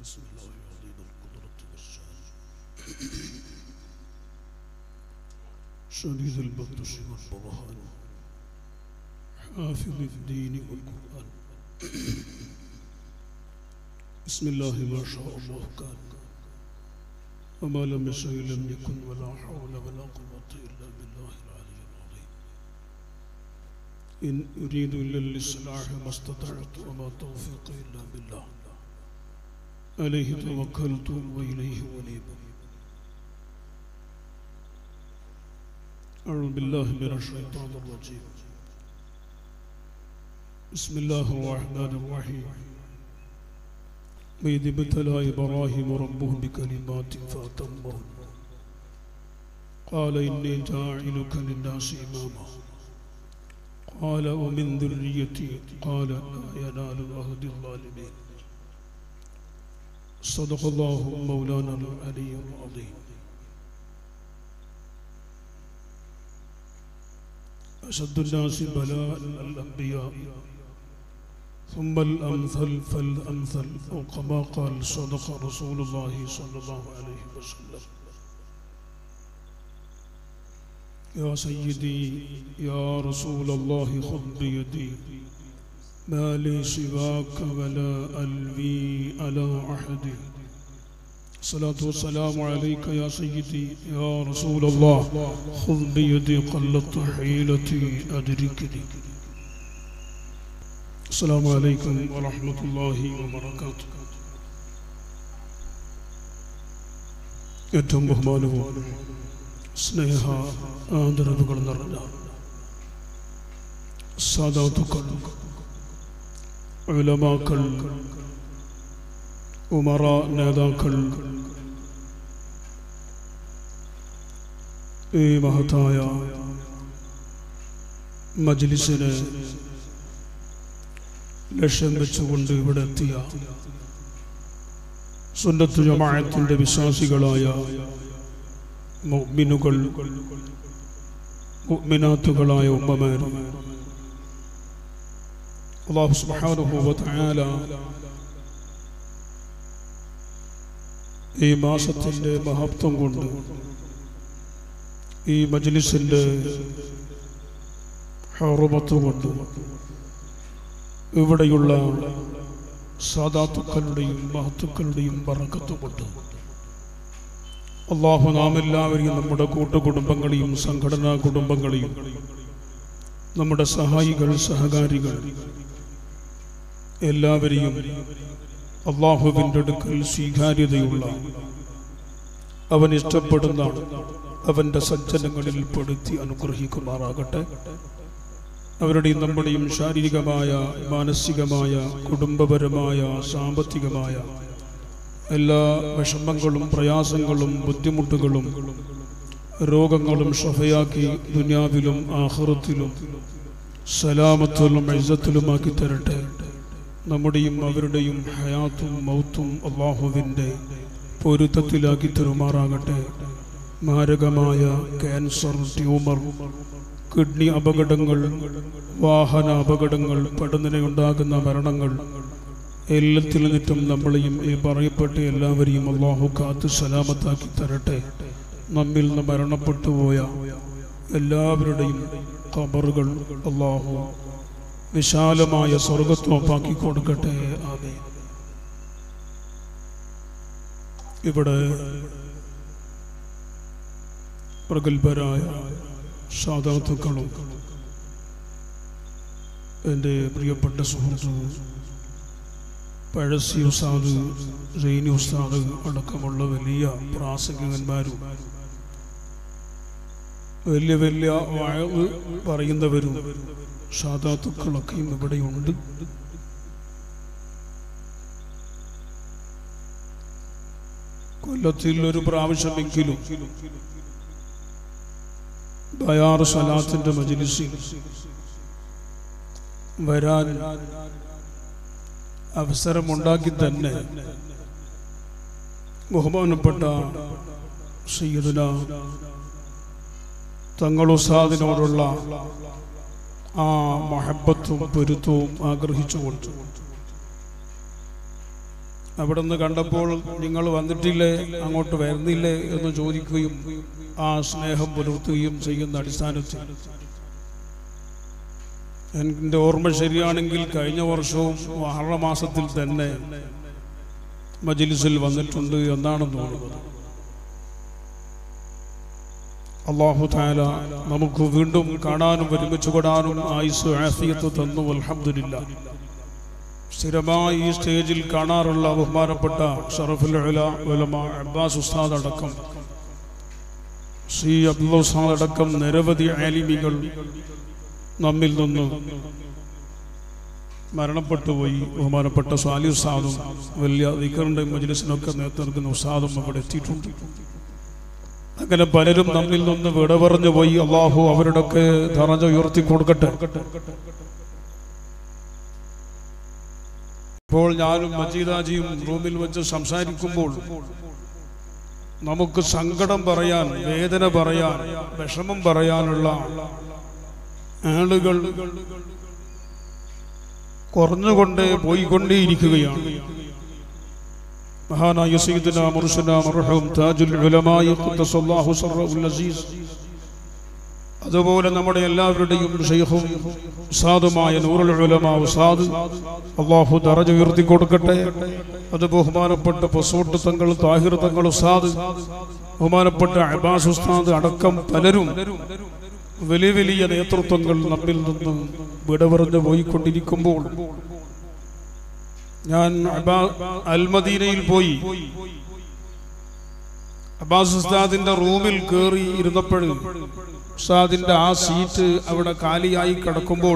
بسم الله عظيم القدرة والشان شديد البطش والبرهان حافظ الدين والقرآن بسم الله ما شاء الله كان وما لم يشاء لم يكن ولا حول ولا قوة إلا بالله العلي العظيم إن أريد إلا الإصلاح ما استطعت وما توفيقي إلا بالله عليه توكلت وإليه أنيب أعوذ بالله من الشيطان الرجيم بسم الله الرحمن الرحيم وإذ ابتلى إبراهيم ربه بكلمات فأتمهن قال إني جاعلك للناس إماما قال ومن ذريتي قال لا ينال عهد الظالمين صدق الله مولانا العلي العظيم أشد الناس بلاء الأنبياء ثم الأمثل فالأمثل أو كما قال صدق رسول الله صلى الله عليه وسلم يا سيدي يا رسول الله خذ بيدي ما لي سواك ولا ألوي على أحد الصلاة والسلام عليك يا سيدي يا رسول الله خذ بيدي قلت حيلتي أدركني السلام عليكم ورحمة الله وبركاته ഏറ്റവും ബഹുമാനവും സ്നേഹ ആദരവുകൾ നിറഞ്ഞ സാധാതുക്കൾ ഉലമാക്കൾ ഉമറ നേതാക്കൾ ഈ മഹത്തായ മജ്ലിസിനെ ലക്ഷ്യം വെച്ചുകൊണ്ട് ഇവിടെ എത്തിയ സുന്നത്ത് ജമാഅത്തിന്റെ വിശ്വാസികളായ മുഅ്മിനുകൾ മുഅ്മിനാത്തുകളായ ഉമ്മമാർ അല്ലാഹു സുബ്ഹാനഹു വ തആല ഈ മാസത്തിന്റെ മഹത്വം കൊണ്ട് ഈ മജ്ലിസിന്റെ ഹറുമത്ത് കൊണ്ട് ഇവിടെയുള്ള സാധാത്തുക്കളുടെയും മഹത്തുക്കളുടെയും പറക്കത്ത് കൊണ്ട് അള്ളാഹു നാം എല്ലാവരെയും നമ്മുടെ കൂട്ടുകുടുംബങ്ങളെയും സംഘടനാ കുടുംബങ്ങളെയും നമ്മുടെ സഹായികൾ സഹകാരികൾ എല്ലാവരെയും അള്ളാഹുവിൻ്റെ അടുക്കൽ സ്വീകാര്യതയുള്ള അവൻ ഇഷ്ടപ്പെടുന്ന അവൻ്റെ സജ്ജനങ്ങളിൽ പെടുത്തി അനുഗ്രഹിക്കുമാറാകട്ടെ അവരുടെയും നമ്മുടെയും ശാരീരികമായ മാനസികമായ കുടുംബപരമായ സാമ്പത്തികമായ എല്ലാ വിഷമങ്ങളും പ്രയാസങ്ങളും ബുദ്ധിമുട്ടുകളും രോഗങ്ങളും ഷഫയാക്കി ദുനിയാവിലും ആഹ്റത്തിലും സലാമത്തിലും എഴുത്തത്തിലുമാക്കി തരട്ടെ നമ്മുടെയും അവരുടെയും ഹയാത്തും മൗത്തും അള്ളാഹുവിൻ്റെ പൊരുത്തത്തിലാക്കി തരുമാറാകട്ടെ മാരകമായ ക്യാൻസർ ട്യൂമർ കിഡ്നി അപകടങ്ങൾ വാഹന അപകടങ്ങൾ പെടുന്നതിനുണ്ടാകുന്ന മരണങ്ങൾ എല്ലാത്തിൽ നിന്നും നമ്മളെയും ഈ പറയപ്പെട്ട എല്ലാവരെയും അള്ളാഹു കാത്ത് സലാമത്താക്കി തരട്ടെ നമ്മിൽ നിന്ന് മരണപ്പെട്ടു പോയ എല്ലാവരുടെയും ഖബറുകൾ അള്ളാഹു വിശാലമായ സ്വർഗത്വപ്പാക്കി കൊടുക്കട്ടെ ആമേ ഇവിടെ പ്രഗത്ഭരായ സാധാത്തുക്കളും എൻ്റെ പ്രിയപ്പെട്ട സുഹൃത്ത് പഴസി ഉസ്താദ് റെയിനി ഉസ്താദ് അടക്കമുള്ള വലിയ പ്രാസംഗികന്മാരും വലിയ വലിയ വഴവ് പറയുന്നവരും സാധാത്തുക്കളൊക്കെയും ഇവിടെയുണ്ട് കൊല്ലത്തിൽ ഒരു പ്രാവശ്യമെങ്കിലും ബയാർ സലാത്തിന്റെ മജിലിസിൽ വരാൻ അവസരമുണ്ടാക്കി തന്നെ ബഹുമാനപ്പെട്ട സയ്യിദുന തങ്ങളുസാദിനോടുള്ള ആ മഹബത്തും പൊരുത്തവും ആഗ്രഹിച്ചുകൊണ്ട് അവിടെ നിന്ന് കണ്ടപ്പോൾ നിങ്ങൾ വന്നിട്ടില്ലേ അങ്ങോട്ട് വരുന്നില്ലേ എന്ന് ചോദിക്കുകയും ആ സ്നേഹം പുലർത്തുകയും ചെയ്യുന്ന അടിസ്ഥാനത്തിൽ എൻ്റെ ഓർമ്മ ശരിയാണെങ്കിൽ കഴിഞ്ഞ വർഷവും ആറര മാസത്തിൽ തന്നെ മജിലിസിൽ വന്നിട്ടുണ്ട് എന്നാണ് തോന്നുന്നത് അള്ളാഹു താല നമുക്ക് വീണ്ടും കാണാനും ഒരുമിച്ച് കൂടാനും ആയുസ് ആഫിയത്ത് തന്നു അൽഹംദുലില്ല സ്ഥിരമായി ഈ സ്റ്റേജിൽ കാണാറുള്ള ബഹുമാനപ്പെട്ട ഷറഫുൽ ഉല ഉലമ അബ്ബാസ് ഉസ്താദ് അടക്കം ശ്രീ അബ്ദുൽ ഉസ്താദ് അടക്കം നിരവധി ആലിമികൾ നമ്മിൽ നിന്ന് മരണപ്പെട്ടു പോയി ബഹുമാനപ്പെട്ട സ്വാലി ഉസ്താദും വലിയ ദിക്കറിന്റെ മജ്ലിസിനൊക്കെ നേതൃത്വം നൽകുന്ന ഉസ്താദും അവിടെ എത്തിയിട്ടുണ്ട് അങ്ങനെ പലരും നമ്മിൽ നിന്ന് വിട പറഞ്ഞു പോയി അള്ളാഹു അവരുടെയൊക്കെ ധറഞ്ഞ ഉയർത്തി കൊടുക്കട്ടെ ഇപ്പോൾ ഞാനും മജീദാജിയും റൂമിൽ വെച്ച് സംസാരിക്കുമ്പോൾ നമുക്ക് സങ്കടം പറയാൻ വേദന പറയാൻ വിഷമം പറയാനുള്ള ആളുകൾ കുറഞ്ഞുകൊണ്ടേ പോയിക്കൊണ്ടേയിരിക്കുകയാണ് മഹാനായ സയ്യിദുന മുർഷന മർഹൂം താജുൽ ഉലമായി ഖദ്ദസല്ലാഹു സർറഹുൽ അസീസ് അതുപോലെ നമ്മുടെ എല്ലാവരുടെയും ഷെയ്ഖും ഉസാദുമായ നൂറുൽ ഉലമ ഉസാദ് അള്ളാഹു ദറജ ഉയർത്തി കൊടുക്കട്ടെ അത് ബഹുമാനപ്പെട്ട പൊസോട്ട് തങ്ങൾ താഹിർ തങ്ങൾ ഉസാദ് ബഹുമാനപ്പെട്ട അബ്ബാസ് ഉസ്താദ് അടക്കം പലരും വലിയ വലിയ നേതൃത്വങ്ങൾ നമ്മിൽ നിന്ന് വിടപറഞ്ഞു പോയിക്കൊണ്ടിരിക്കുമ്പോൾ ഞാൻ അബാ- അൽമദീനയിൽ പോയി അബ്ബാസ് ഉസ്താദിന്റെ റൂമിൽ കയറി ഇരുന്നപ്പോൾ ഉസ്താദിന്റെ ആ സീറ്റ് അവിടെ കാലിയായി കിടക്കുമ്പോൾ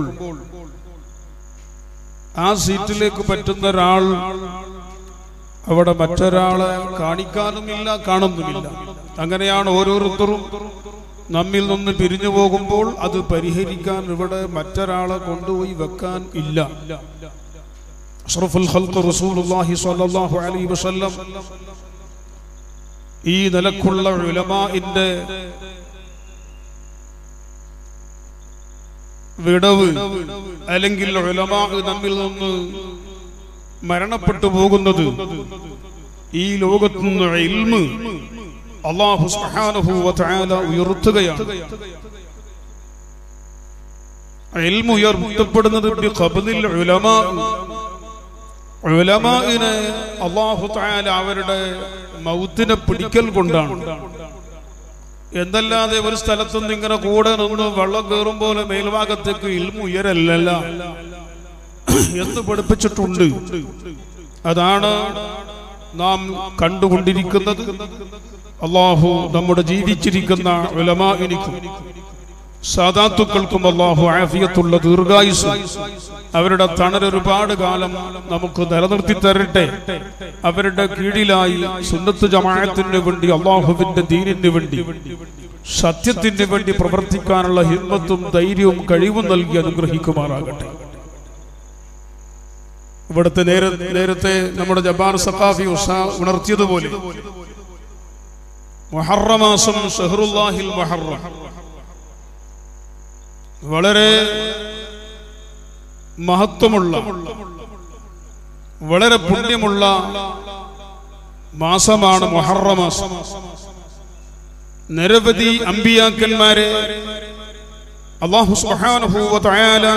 ആ സീറ്റിലേക്ക് പറ്റുന്ന ഒരാൾ അവിടെ മറ്റൊരാളെ കാണിക്കാനുമില്ല കാണുന്നുമില്ല അങ്ങനെയാണ് ഓരോരുത്തരും നമ്മിൽ നിന്ന് പിരിഞ്ഞു പോകുമ്പോൾ അത് പരിഹരിക്കാൻ ഇവിടെ മറ്റൊരാളെ കൊണ്ടുപോയി വെക്കാൻ ഇല്ല അഷ്റഫുൽ ഖൽഖ് റസൂലുള്ളാഹി സ്വല്ലല്ലാഹു അലൈഹി വസല്ലം ഈ നിലക്കുള്ള ഉലമാഇന്റെ വിടവ് അല്ലെങ്കിൽ ഉലമാ നമ്മിൽ നിന്ന് മരണപ്പെട്ടു പോകുന്നത് ഈ ലോകത്തു നിന്ന് ഇൽമ് അള്ളാഹു സുബ്ഹാനഹു വ തആല ഉയർത്തുകയാണ് ഇൽമ് ഉയർത്തപ്പെടുന്നത് ബി ഖബ്ദിൽ ഉലമാ ഉലമാഇനെ അള്ളാഹു തആല അവരുടെ മൗത്തിനെ പിടിക്കൽ കൊണ്ടാണ് എന്നല്ലാതെ ഒരു സ്ഥലത്ത് നിന്ന് ഇങ്ങനെ കൂടെ നിന്ന് വെള്ളം കയറും പോലെ മേൽഭാഗത്തേക്ക് ഇൽമു ഉയരല്ലല്ല എന്ന് പഠിപ്പിച്ചിട്ടുണ്ട് അതാണ് നാം കണ്ടുകൊണ്ടിരിക്കുന്നത് അള്ളാഹു നമ്മുടെ ജീവിച്ചിരിക്കുന്ന ഉലമാഇനിക്കും സാധാത്തുക്കൾക്കും അള്ളാഹു ആഫിയത്തുള്ള ദീർഘായുസ് അവരുടെ തണൽ ഒരുപാട് കാലം നമുക്ക് നിലനിർത്തി തരട്ടെ അവരുടെ കീഴിലായി സുന്നത്ത് ജമാഅത്തിന് വേണ്ടി അള്ളാഹുവിന്റെ ദീനിന് വേണ്ടി സത്യത്തിന് വേണ്ടി പ്രവർത്തിക്കാനുള്ള ഹിമ്മത്തും ധൈര്യവും കഴിവും നൽകി അനുഗ്രഹിക്കുമാറാകട്ടെ ഇവിടുത്തെ നേര നേരത്തെ നമ്മുടെ ജബാർ സഖാഫി ഉഷാ ഉണർത്തിയതുപോലെ മുഹറമാസം ഷഹറുല്ലാഹിൽ മുഹറം വളരെ മഹത്വമുള്ള വളരെ പുണ്യമുള്ള മാസമാണ് മുഹറ മാസം നിരവധി അമ്പിയാക്കന്മാരെ അള്ളാഹു സുബ്ഹാനഹു വ തആല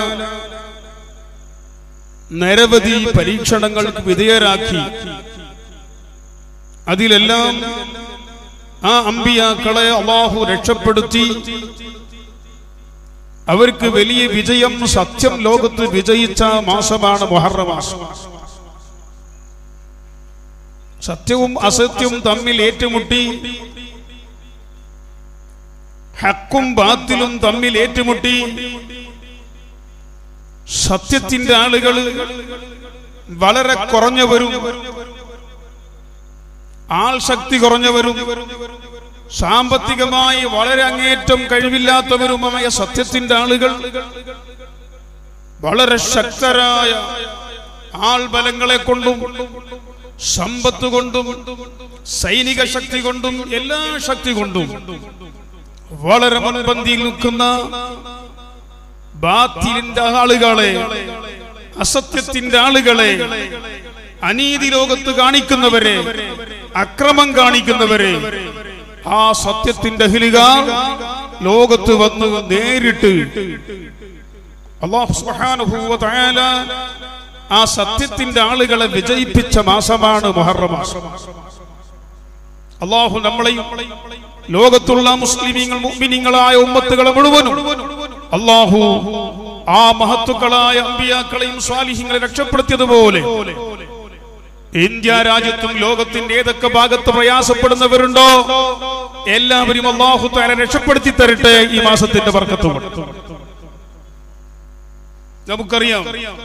നിരവധി പരീക്ഷണങ്ങൾക്ക് വിധേയരാക്കി അതിലെല്ലാം ആ അമ്പിയാക്കളെ അള്ളാഹു രക്ഷപ്പെടുത്തി അവർക്ക് വലിയ വിജയം സത്യം ലോകത്ത് വിജയിച്ച മാസമാണ് മുഹറ മാസം സത്യവും അസത്യവും തമ്മിൽ ഏറ്റുമുട്ടി ഹക്കും ബാത്തിലും തമ്മിൽ ഏറ്റുമുട്ടി സത്യത്തിന്റെ ആളുകൾ വളരെ കുറഞ്ഞവരും ആൾ ശക്തി കുറഞ്ഞവരും സാമ്പത്തികമായി വളരെ അങ്ങേറ്റം കഴിവില്ലാത്തവരുമായ സത്യത്തിന്റെ ആളുകൾ വളരെ ശക്തരായ ആൾബലങ്ങളെ കൊണ്ടും സമ്പത്ത് കൊണ്ടും സൈനിക ശക്തി കൊണ്ടും എല്ലാ ശക്തി കൊണ്ടും വളരെ മുൻപന്തിയിൽ നിൽക്കുന്ന ബാത്തിലിന്റെ ആളുകളെ അസത്യത്തിന്റെ ആളുകളെ അനീതി ലോകത്ത് കാണിക്കുന്നവരെ അക്രമം കാണിക്കുന്നവരെ ആ സത്യത്തിന്റെ അഹിലുകാർ ലോകത്ത് വന്ന് നേരിട്ട് അള്ളാഹു സുബ്ഹാനഹു വ തആല ആ സത്യത്തിന്റെ ആളുകളെ വിജയിപ്പിച്ച മാസമാണ് മുഹറം മാസം അള്ളാഹു നമ്മളെയും ലോകത്തുള്ള മുസ്ലിമീങ്ങൾ മുഅ്മിനീങ്ങളായ ഉമ്മത്തുകളെ മുഴുവനും അള്ളാഹു ആ മഹത്തുക്കളായ അമ്പിയാക്കളെയും സ്വാലിഹ്യങ്ങളെ രക്ഷപ്പെടുത്തിയതുപോലെ ഇന്ത്യ രാജ്യത്തും ലോകത്തിന്റെ ഏതൊക്കെ ഭാഗത്ത് പ്രയാസപ്പെടുന്നവരുണ്ടോ എല്ലാവരും അള്ളാഹു താര രക്ഷപ്പെടുത്തി തരട്ടെ ഈ മാസത്തിന്റെ വർക്കത്തും നമുക്കറിയാം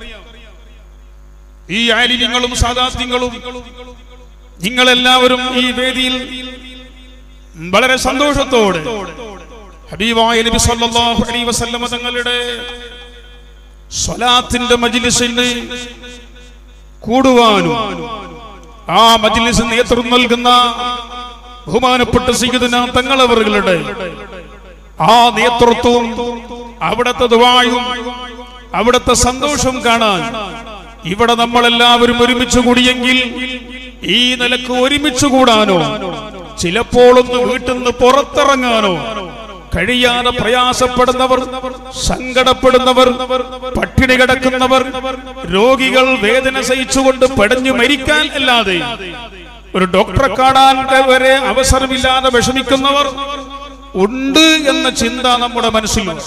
ഈ ആലിന്യങ്ങളും സാദാത്യങ്ങളും നിങ്ങളെല്ലാവരും ഈ വേദിയിൽ വളരെ സന്തോഷത്തോടെ ഹബീബായ നബി സല്ലല്ലാഹു അലൈഹി വസല്ലമ തങ്ങളുടെ സ്വലാത്തിന്റെ മജ്ലിസിന് കൂടുവാനും ആ മജ്ലിസ് നേതൃത്വം നൽകുന്ന ബഹുമാനപ്പെട്ട സയ്യിദുന തങ്ങളവറുകളുടെ ആ നേതൃത്വവും അവിടുത്തെ ദുആയും അവിടുത്തെ സന്തോഷം കാണാൻ ഇവിടെ നമ്മളെല്ലാവരും ഒരുമിച്ച് കൂടിയെങ്കിൽ ഈ നിലക്ക് ഒരുമിച്ച് കൂടാനോ ചിലപ്പോഴൊന്ന് വീട്ടിൽ നിന്ന് പുറത്തിറങ്ങാനോ കഴിയാതെ പ്രയാസപ്പെടുന്നവർ സങ്കടപ്പെടുന്നവർ പട്ടിണി കിടക്കുന്നവർ രോഗികൾ വേദന സഹിച്ചുകൊണ്ട് പടഞ്ഞു മരിക്കാൻ അല്ലാതെ ഒരു ഡോക്ടറെ കാണാൻ വരെ അവസരമില്ലാതെ വിഷമിക്കുന്നവർ ഉണ്ട് എന്ന ചിന്ത നമ്മുടെ മനസ്സിലുണ്ട്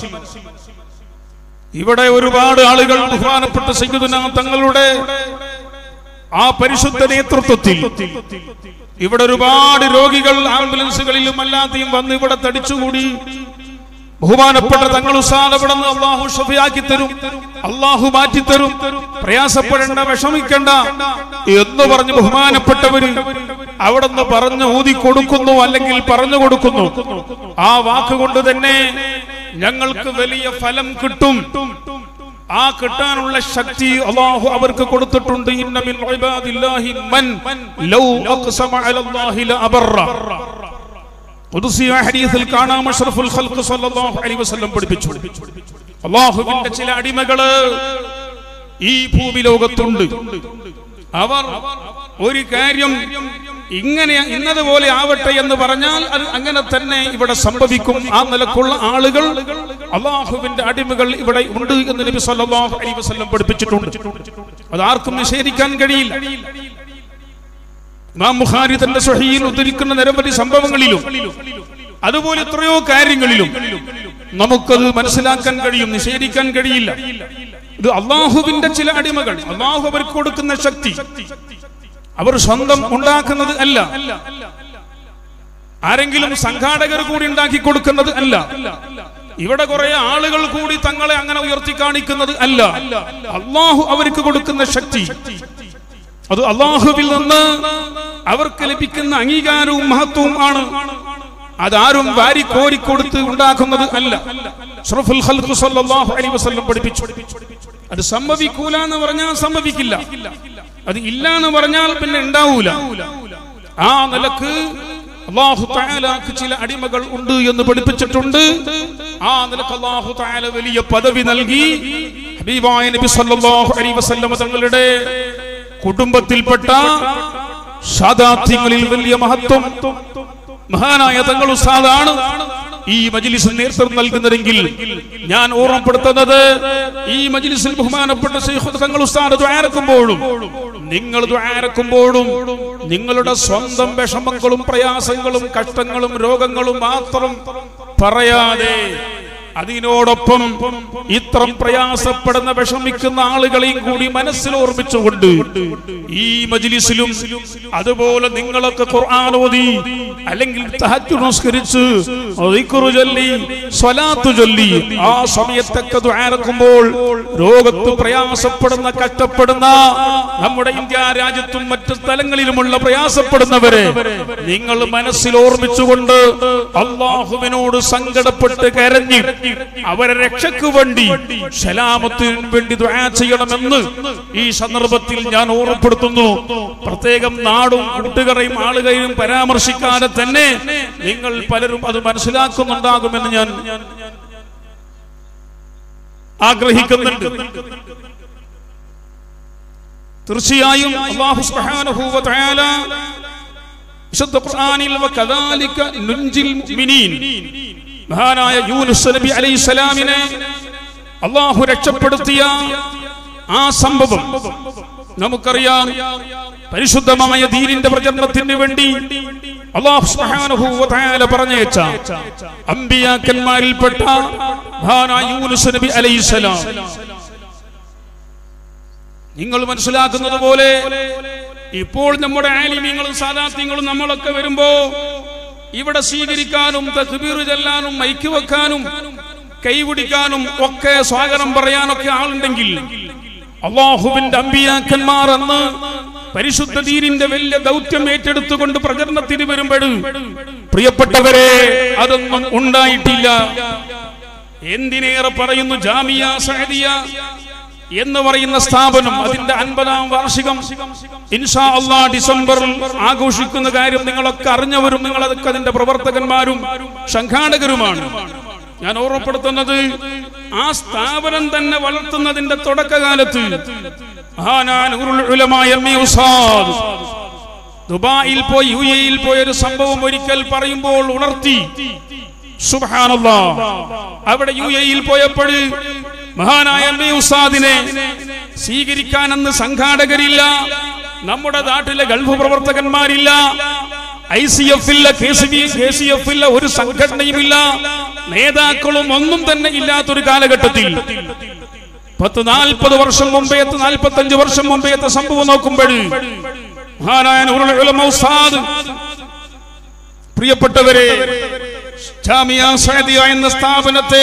ഇവിടെ ഒരുപാട് ആളുകൾ ബഹുമാനപ്പെട്ട സയ്യിദുന തങ്ങളുടെ ആ പരിശുദ്ധ നേതൃത്വത്തിൽ ഇവിടെ ഒരുപാട് രോഗികൾ ആംബുലൻസുകളിലും അല്ലാതെയും വന്ന് ഇവിടെ തടിച്ചുകൂടി ബഹുമാനപ്പെട്ട തങ്ങൾ ഉസാദ് ഇവിടെ നിന്ന് അള്ളാഹു ഷഫിയാക്കി തരും അള്ളാഹു മാറ്റിത്തരും പ്രയാസപ്പെടേണ്ട വിഷമിക്കണ്ട എന്ന് പറഞ്ഞ് ബഹുമാനപ്പെട്ടവര് അവിടെ നിന്ന് പറഞ്ഞു ഊതി കൊടുക്കുന്നു അല്ലെങ്കിൽ പറഞ്ഞു കൊടുക്കുന്നു ആ വാക്കുകൊണ്ട് തന്നെ ഞങ്ങൾക്ക് വലിയ ഫലം കിട്ടും ആ കിട്ടാനുള്ള ശക്തി അള്ളാഹു അവർക്ക് കൊടുത്തിട്ടുണ്ട് ഇന്ന മിൻ ഇബാദില്ലാഹി മൻ ലൗ അഖ്സമ അലല്ലാഹി ലഅബറ ഖുദ്സിയ ഹദീസിൽ കാണാം അഷ്റഫുൽ ഖൽഖ് സല്ലല്ലാഹു അലൈഹി വസല്ലം പഠിപ്പിച്ചു അള്ളാഹുവിന്റെ ചില അടിമകള് ഈ ഭൂമി ലോകത്തുണ്ട് അവർ ഒരു കാര്യം ഇങ്ങനെ ഇന്നതുപോലെ ആവട്ടെ എന്ന് പറഞ്ഞാൽ അത് അങ്ങനെ തന്നെ ഇവിടെ സംഭവിക്കും ആ നിലക്കുള്ള ആളുകൾ അള്ളാഹുവിന്റെ അടിമകൾ ഇവിടെ ഉണ്ട് എന്ന് നബി സല്ലല്ലാഹു അലൈഹി വസല്ലം പഠിപ്പിച്ചിട്ടുണ്ട് അത് ആർക്കും നിഷേധിക്കാൻ കഴിയില്ല നാം മുഖാരി തന്റെ സ്വഹീയിൽ ഉദ്ധരിക്കുന്ന നിരവധി സംഭവങ്ങളിലും അതുപോലെ എത്രയോ കാര്യങ്ങളിലും നമുക്കത് മനസ്സിലാക്കാൻ കഴിയും നിഷേധിക്കാൻ കഴിയില്ല ഇത് അള്ളാഹുവിന്റെ ചില അടിമകൾ അള്ളാഹു അവർക്ക് കൊടുക്കുന്ന ശക്തി അവർ സ്വന്തം ഉണ്ടാക്കുന്നത് അല്ല ആരെങ്കിലും സംഘാടകർ കൂടി ഉണ്ടാക്കി കൊടുക്കുന്നത് അല്ല ഇവിടെ കുറെ ആളുകൾ കൂടി തങ്ങളെ അങ്ങനെ ഉയർത്തി കാണിക്കുന്നത് അല്ല അള്ളാഹു അവർക്ക് കൊടുക്കുന്ന ശക്തി അത് അള്ളാഹുവിൽ നിന്ന് അവർക്ക് ലഭിക്കുന്ന അംഗീകാരവും മഹത്വവും ആണ് അതാരും വാരി കോരിക്കൊടുത്ത് ഉണ്ടാക്കുന്നത് അല്ല അഷ്റഫുൽ ഖൽഖ് സല്ലല്ലാഹു അലൈഹി വസല്ലം പഠിപ്പിച്ചു അത് സംഭവിക്കൂല എന്ന് പറഞ്ഞാൽ സംഭവിക്കില്ല അത് ഇല്ല എന്ന് പറഞ്ഞാൽ പിന്നെ ഉണ്ടാവൂല ആ നിലക്ക് അള്ളാഹു താലാക്ക് ചില അടിമകൾ ഉണ്ട് എന്ന് പഠിപ്പിച്ചിട്ടുണ്ട് ആ നിലക്ക് അള്ളാഹു താല വലിയ പദവി നൽകി ഹബീബായ നബി സല്ലല്ലാഹു അലൈഹി വസല്ലം തങ്ങളുടെ കുടുംബത്തിൽപ്പെട്ട സാദാത്യങ്ങളിൽ വലിയ മഹത്വം മഹാനായ തങ്ങൾ ഉസ്താദാണ് ഈ മജ്ലിസിൽ നേതൃത്വം നൽകുന്നതെങ്കിൽ ഞാൻ ഓർമ്മപ്പെടുത്തുന്നത് ഈ മജ്ലിസിൽ ബഹുമാനപ്പെട്ട ശൈഖ് തങ്ങൾ ഉസ്താദ് ദ്വാരക്കുമ്പോഴും നിങ്ങൾ ദ്വാരക്കുമ്പോഴും നിങ്ങളുടെ സ്വന്തം വിഷമങ്ങളും പ്രയാസങ്ങളും കഷ്ടങ്ങളും രോഗങ്ങളും മാത്രം പറയാതെ അതിനോടൊപ്പം ഇത്രം പ്രയാസപ്പെടുന്ന വിഷമിക്കുന്ന ആളുകളെയും കൂടി മനസ്സിൽ ഓർമ്മിച്ചുകൊണ്ട് ഈ മജിലിസിലും അതുപോലെ നിങ്ങളൊക്കെ ഖുർആൻ ഓതി അല്ലെങ്കിൽ തഹജ്ജുദ് നിസ്കരിച്ച് ദിക്റ് ചൊല്ലി സ്വലാത്ത് ചൊല്ലി ആ സമയത്തൊക്കെ ദുആരക്കുമ്പോൾ രോഗത്ത് പ്രയാസപ്പെടുന്ന കഷ്ടപ്പെടുന്ന നമ്മുടെ ഇന്ത്യ രാജ്യത്തും മറ്റു സ്ഥലങ്ങളിലുമുള്ള പ്രയാസപ്പെടുന്നവരെ നിങ്ങൾ മനസ്സിൽ ഓർമ്മിച്ചുകൊണ്ട് അള്ളാഹുവിനോട് സങ്കടപ്പെട്ട് കരഞ്ഞ് അവരെ രക്ഷയ്ക്ക് വേണ്ടി സലാമത്തിന് വേണ്ടി ദുആ ചെയ്യണമെന്ന് ഈ സന്ദർഭത്തിൽ ഞാൻ ഓർമ്മപ്പെടുത്തുന്നു പ്രത്യേകം നാടും കൂട്ടുകാരെയും ആളുകളെയും പരാമർശിക്കാതെ തന്നെ നിങ്ങൾ പലരും അത് മനസ്സിലാക്കുന്നുണ്ടാകുമെന്ന് ഞാൻ ആഗ്രഹിക്കുന്നുണ്ട് തീർച്ചയായും അല്ലാഹു സുബ്ഹാനഹു വ തആല വിശുദ്ധ ഖുർആനിൽ വകദാലിക നുൻജിൽ മുഅ്മിനീൻ മഹാനായ യൂനുസ് നബി അലൈഹിസ്സലാമിനെ അള്ളാഹു രക്ഷപ്പെടുത്തിയ ആ സംഭവം നമുക്കറിയാം പരിശുദ്ധമായ ദീനിന്റെ പ്രചരണത്തിന് വേണ്ടി അള്ളാഹു സുബ്ഹാനഹു വ തആല പറഞ്ഞേച്ച അമ്പിയാക്കന്മാരിൽപ്പെട്ട മഹാനായ യൂനുസ് നബി അലൈഹിസ്സലാം നിങ്ങൾ മനസ്സിലാക്കുന്നത് പോലെ ഇപ്പോൾ നമ്മുടെ ആലിമ്യങ്ങളും സാധാത്യങ്ങളും നമ്മളൊക്കെ വരുമ്പോ ഇവിടെ സ്വീകരിക്കാനും തക്ബീർ ചെല്ലാനും മൈക്ക് വെക്കാനും കൈപിടിക്കാനും ഒക്കെ സ്വാഗതം പറയാനൊക്കെ ആളുണ്ടെങ്കിൽ അള്ളാഹുവിന്റെ അമ്പിയാക്കന്മാർ എന്ന് പരിശുദ്ധ ദീനിന്റെ വലിയ ദൗത്യം ഏറ്റെടുത്തുകൊണ്ട് പ്രചരണത്തിന് വരുമ്പോൾ പ്രിയപ്പെട്ടവരെ അതൊന്നും ഉണ്ടായിട്ടില്ല എന്തിനേറെ പറയുന്നു ജാമിയ സഹദിയ എന്ന് പറയുന്ന സ്ഥാപനം അതിന്റെ അൻപതാം വാർഷികം ഇൻഷാ അള്ളാ ഡിസംബറിൽ ആഘോഷിക്കുന്ന കാര്യം നിങ്ങളൊക്കെ അറിഞ്ഞവരും നിങ്ങളതൊക്കെ അതിന്റെ പ്രവർത്തകന്മാരും സംഘാടകരുമാണ് ഞാൻ ഓർമ്മപ്പെടുത്തുന്നത് ആ സ്ഥാപനം തന്നെ വളർത്തുന്നതിന്റെ തുടക്കകാലത്ത് മഹാനായ നൂറുൽ ഉലമായ എം. ഇ. ഉസ്താദ് ദുബായിൽ പോയി യു എയിൽ പോയ ഒരു സംഭവം ഒരിക്കൽ പറയുമ്പോൾ ഉണർത്തി സുബ്ഹാനല്ലാ അവിടെ യു എയിൽ പോയപ്പോൾ മഹാനായ എം. ഇ. ഉസ്താദിനെ സ്വീകരിക്കാൻ അന്ന് സംഘാടകരില്ല നമ്മുടെ നാട്ടിലെ ഗൾഫ് പ്രവർത്തകന്മാരില്ല ഐ സി എഫ് ഇല്ല K C B K C F ഇല്ല ഒരു സംഘടനയുമില്ല നേതാക്കളും ഒന്നും തന്നെ ഇല്ലാത്തൊരു കാലഘട്ടത്തിൽ പത്ത് നാൽപ്പത് വർഷം മുമ്പേത്ത് നാൽപ്പത്തി അഞ്ച് വർഷം മുമ്പേത്തെ സംഭവം നോക്കുമ്പോൾ മഹാനായ നൂറുൽ ഉലമ ഉസ്താദ് പ്രിയപ്പെട്ടവരെ ജാമിയ സഅദിയ എന്ന സ്ഥാപനത്തെ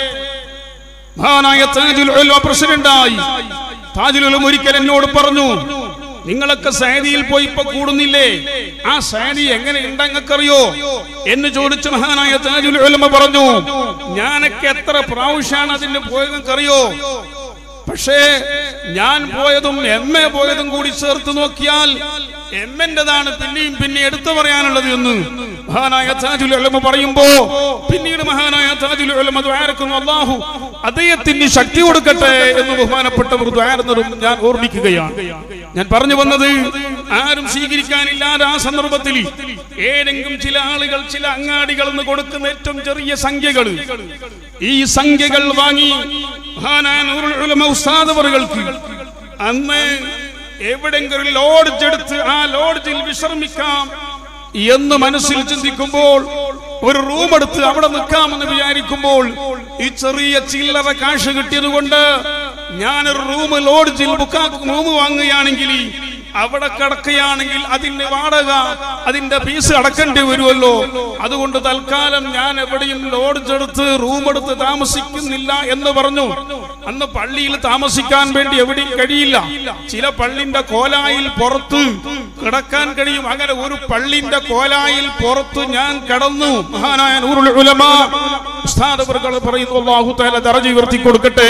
മഹാനായ താജുൽ ഉലമ പ്രസിഡന്റായി താജുൽ ഉലമ ഒരിക്കൽ എന്നോട് പറഞ്ഞു നിങ്ങളൊക്കെ സൈദിയിൽ പോയി ഇപ്പൊ കൂടുന്നില്ലേ ആ സൈദി എങ്ങനെ ഉണ്ടെന്നറിയോ എന്ന് ചോദിച്ച മഹാനായ താജുൽ ഉലമ പറഞ്ഞു ഞാനൊക്കെ എത്ര പ്രാവശ്യമാണ് അതിന് പോയതെന്നറിയോ പക്ഷേ ഞാൻ പോയതും എം എ പോയതും കൂടി ചേർത്ത് നോക്കിയാൽ എം എന്റേതാണ് പിന്നെയും പിന്നെ എടുത്തു പറയാനുള്ളത് എന്ന് മഹാനായ താജുൽ ഉലമ പറയുമ്പോ പിന്നീട് മഹാനായ താജുൽ ഉലമ ദ്വാരക്കുന്നു അള്ളാഹു അദ്ദേഹത്തിന് ശക്തി കൊടുക്കട്ടെ എന്ന് ബഹുമാനപ്പെട്ടവർ ദ്വാരുന്നതും ഞാൻ ഓർമ്മിക്കുകയാണ് ഞാൻ പറഞ്ഞു വന്നത് ആരും സ്വീകരിക്കാനില്ലാതെ ആ സന്ദർഭത്തിൽ ഏതെങ്കിലും ചില ആളുകൾ ചില അങ്ങാടികൾ എന്ന് കൊടുക്കുന്ന ഏറ്റവും ചെറിയ സംഖ്യകൾ ഈ സംഖ്യകൾ വാങ്ങി മഹാനായ നൂറുൽ ഉലമ ഉസ്താദവറുകൾക്ക് അന്ന് എവിടെങ്കിലും ലോഡ്ജ് എടുത്ത് ആ ലോഡ്ജിൽ വിശ്രമിക്കാം എന്ന് മനസ്സിൽ ചിന്തിക്കുമ്പോൾ ഒരു റൂം എടുത്ത് അവിടെ നിൽക്കാമെന്ന് വിചാരിക്കുമ്പോൾ ഈ ചെറിയ ചില്ലറ കാശ് കിട്ടിയത് കൊണ്ട് ഞാനൊരു റൂം ലോഡ്ജിൽ ബുക്കാക്കും റൂം വാങ്ങുകയാണെങ്കിൽ അവിടെ കിടക്കുകയാണെങ്കിൽ അതിന്റെ വാടക അതിന്റെ ഫീസ് അടക്കേണ്ടി വരുമല്ലോ അതുകൊണ്ട് തൽക്കാലം ഞാൻ എവിടെയും ലോഡ്ജ് എടുത്ത് റൂം എടുത്ത് താമസിക്കുന്നില്ല എന്ന് പറഞ്ഞു അന്ന് പള്ളിയിൽ താമസിക്കാൻ വേണ്ടി എവിടെയും കഴിയില്ല ചില പള്ളിന്റെ കോലായിൽ പുറത്ത് കിടക്കാൻ കഴിയും അങ്ങനെ ഒരു പള്ളിന്റെ കോലായിൽ പുറത്ത് ഞാൻ കിടന്നു മഹാനായ നൂറുൽ ഉലമ ഉസ്താദ് അവർകൾ പറയുന്നു അല്ലാഹു തആല ദറജ ഉയർത്തി കൊടുക്കട്ടെ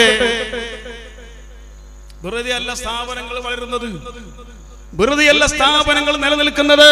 വെറുതെ അല്ല സ്ഥാപനങ്ങൾ വളരുന്നത് വെറുതെയല്ല സ്ഥാപനങ്ങൾ നിലനിൽക്കുന്നത്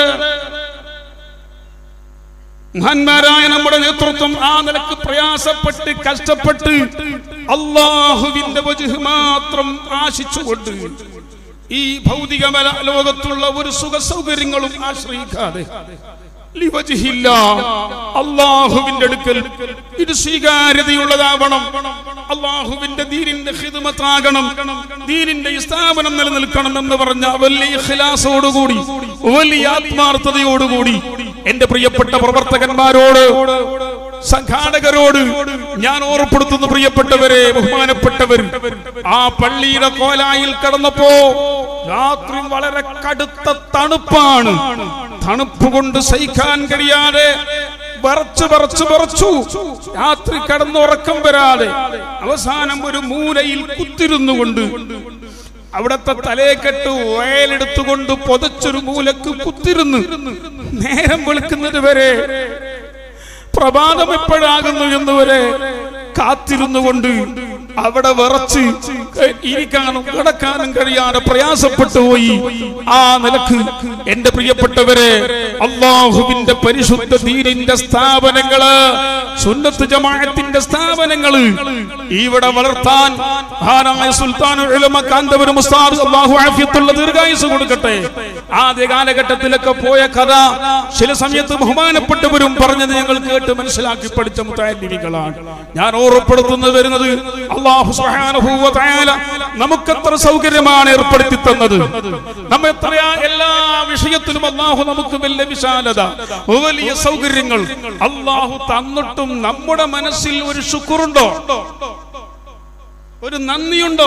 മഹാന്മാരായ നമ്മുടെ നേതൃത്വം ആ നിലക്ക് പ്രയാസപ്പെട്ട് കഷ്ടപ്പെട്ട് അള്ളാഹുവിന്റെ വജുഹ് മാത്രം ആശിച്ചുകൊണ്ട് ഈ ഭൗതിക ബല- ലോകത്തുള്ള ഒരു സുഖ സൗകര്യങ്ങളും ആശ്രയിക്കാതെ ലിവജിഹില്ല. അള്ളാഹുവിന്റെ അടുക്കൽ ഇത് സ്വീകാര്യതയുള്ളതാവണം അള്ളാഹുവിന്റെ ദീനിന്റെ ഹിദ്മത്താകണം ദീനിന്റെ ഈ സ്ഥാപനം നിലനിൽക്കണം എന്ന് പറഞ്ഞ വലിയ ഇഖ്ലാസോടുകൂടി വലിയ ആത്മാർത്ഥതയോടുകൂടി എന്റെ പ്രിയപ്പെട്ട പ്രവർത്തകന്മാരോട് സംഘാടകരോട് ഞാൻ ഓർപ്പെടുത്തുന്നു പ്രിയപ്പെട്ടവരെ ബഹുമാനപ്പെട്ടവർ ആ പള്ളിയുടെ കോലായിൽ കടന്നപ്പോ രാത്രി വളരെ കടുത്ത തണുപ്പാണ് തണുപ്പ് കൊണ്ട് സഹിക്കാൻ കഴിയാതെ വറച്ചു വറച്ചു വറച്ചു രാത്രി കടന്നുറക്കം വരാതെ അവസാനം ഒരു മൂലയിൽ കുത്തിരുന്നു കൊണ്ട് അവിടത്തെ തലേക്കെട്ട് വയലെടുത്തുകൊണ്ട് പൊതച്ചൊരു മൂലക്ക് കുത്തിരുന്ന് നേരം വെളുക്കുന്നത് വരെ പ്രഭാതം എപ്പോഴാകുന്നു എന്നുവരെ കാത്തിരുന്നു കൊണ്ട് അവിടെ വിറച്ച് ഇരിക്കാനും കിടക്കാനും കഴിയാതെ പ്രയാസപ്പെട്ടു പോയി ആ നിലക്ക് എന്റെ പ്രിയപ്പെട്ടവരെ അള്ളാഹുവിന്റെ പരിശുദ്ധ ദീനിന്റെ സ്ഥാപനങ്ങള് സുന്നത്ത് ജമാഅത്തിന്റെ സ്ഥാപനങ്ങള് ഇവിടെ വളർത്താൻ മഹാനായ സുൽത്താൻ ഉലമ കാന്തപുരം ഉസ്താദ് അള്ളാഹു ആഫിയത്തുള്ള ദീർഘായുസ് കൊടുക്കട്ടെ ആദ്യ കാലഘട്ടത്തിലൊക്കെ പോയ കഥ ചില സമയത്ത് ബഹുമാനപ്പെട്ടവരും പറഞ്ഞത് ഞങ്ങൾ കേട്ട് മനസ്സിലാക്കി പഠിച്ച മുത്താലിമികളാണ് ഞാൻ ഓർമ്മപ്പെടുത്തുന്നത് വരുന്നത് അള്ളാഹു സുബ്ഹാനഹു വ തആല നമുക്കെത്ര സൗകര്യമാണ് ഏർപ്പെടുത്തി തന്നത് നമ്മ എത്രയാ എല്ലാ വിഷയത്തിലും അള്ളാഹു നമുക്ക് വലിയ വിശാലത വലിയ സൗകര്യങ്ങൾ അള്ളാഹു തന്നിട്ടും നമ്മുടെ മനസ്സിൽ ഒരു ശുക്രുണ്ടോ ഒരു നന്ദിയുണ്ടോ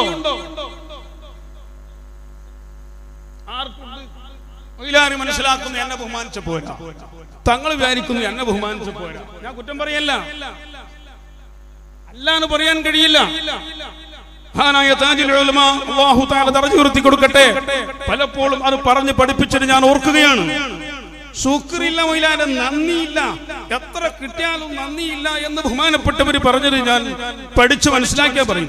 ആർക്കും മനസ്സിലാക്കുന്നു എന്നെ ബഹുമാനിച്ച പോരാ തങ്ങൾ വിചാരിക്കുന്നു എന്നെ ബഹുമാനിച്ച പോരാ ഞാൻ കുറ്റം പറയല്ല അല്ലാന്ന് പറയാൻ കഴിയില്ല മഹാനായ താജുൽ ഉലമ അല്ലാഹു തആല ദർജ ഉയർത്തി കൊടുക്കട്ടെ പലപ്പോഴും അത് പറഞ്ഞ് പഠിപ്പിച്ചിട്ട് ഞാൻ ഓർക്കുകയാണ് ശുക്രില്ല മൊയിലാന്റെ നന്ദിയില്ല എത്ര കിട്ടിയാലും നന്ദിയില്ല എന്ന് ബഹുമാനപ്പെട്ടവർ പറഞ്ഞത് ഞാൻ പഠിച്ചു മനസ്സിലാക്കിയാ പറയും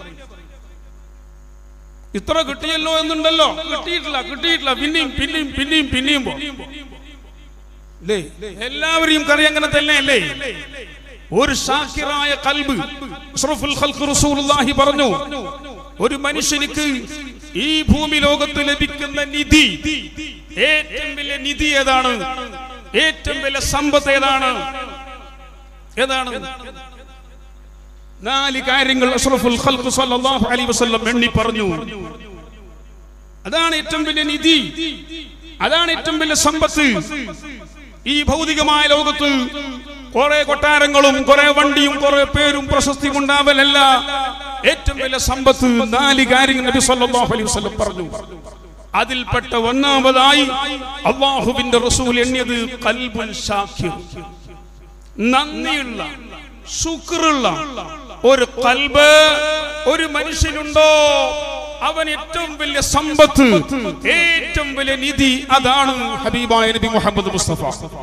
ഇത്ര കിട്ടിയല്ലോ എന്നുണ്ടല്ലോ കിട്ടിയിട്ടില്ല കിട്ടിയിട്ടില്ല പിന്നെയും പിന്നെയും പിന്നെയും പിന്നെയും പോ അല്ലേ എല്ലാവരെയും കറി അങ്ങനെ തന്നെ അല്ലേ ഒരു ഷാക്കിറായ കൽബ് അഷ്റഫുൽ ഖൽഖ് റസൂലുള്ളാഹി പറഞ്ഞു ഒരു മനുഷ്യനിക്ക് ഈ ഭൂമി ലോകത്ത് ലഭിക്കുന്ന നിധി ഏറ്റവും വലിയ നിധി ഏതാണ് ഏറ്റവും വലിയ സമ്പത്ത് ഏതാണ് ഏതാണ് നാല് കാര്യങ്ങൾ അഷ്റഫുൽ ഖൽഖ് സല്ലല്ലാഹു അലൈഹി വസല്ലം എണ്ണി പറഞ്ഞു അതാണ് ഏറ്റവും വലിയ നിധി അതാണ് ഏറ്റവും വലിയ സമ്പത്ത് ഈ ഭൗതികമായ ലോകത്ത് കുറെ കൊട്ടാരങ്ങളും കുറെ വണ്ടിയും കുറെ പേരും പ്രശസ്തിയും ഉണ്ടാവലല്ല ഏറ്റവും വലിയ സമ്പത്ത് നാല് കാര്യങ്ങൾ നബി സല്ലല്ലാഹു അലൈഹി വസല്ലം പറഞ്ഞു അതിൽപ്പെട്ട ഒന്നാമതായി അള്ളാഹുവിന്റെ റസൂൽ എണ്ണിയത് കൽബുൻ ഷാക്കിർ നന്ദിയുള്ള ശുക്രുള്ള ഒരു കൽബ് ഒരു മനുഷ്യനുണ്ടോ അവൻ ഏറ്റവും വലിയ സമ്പത്ത് ഏറ്റവും വലിയ നിധി അതാണ് ഹബീബായ നബി മുഹമ്മദ് മുസ്തഫ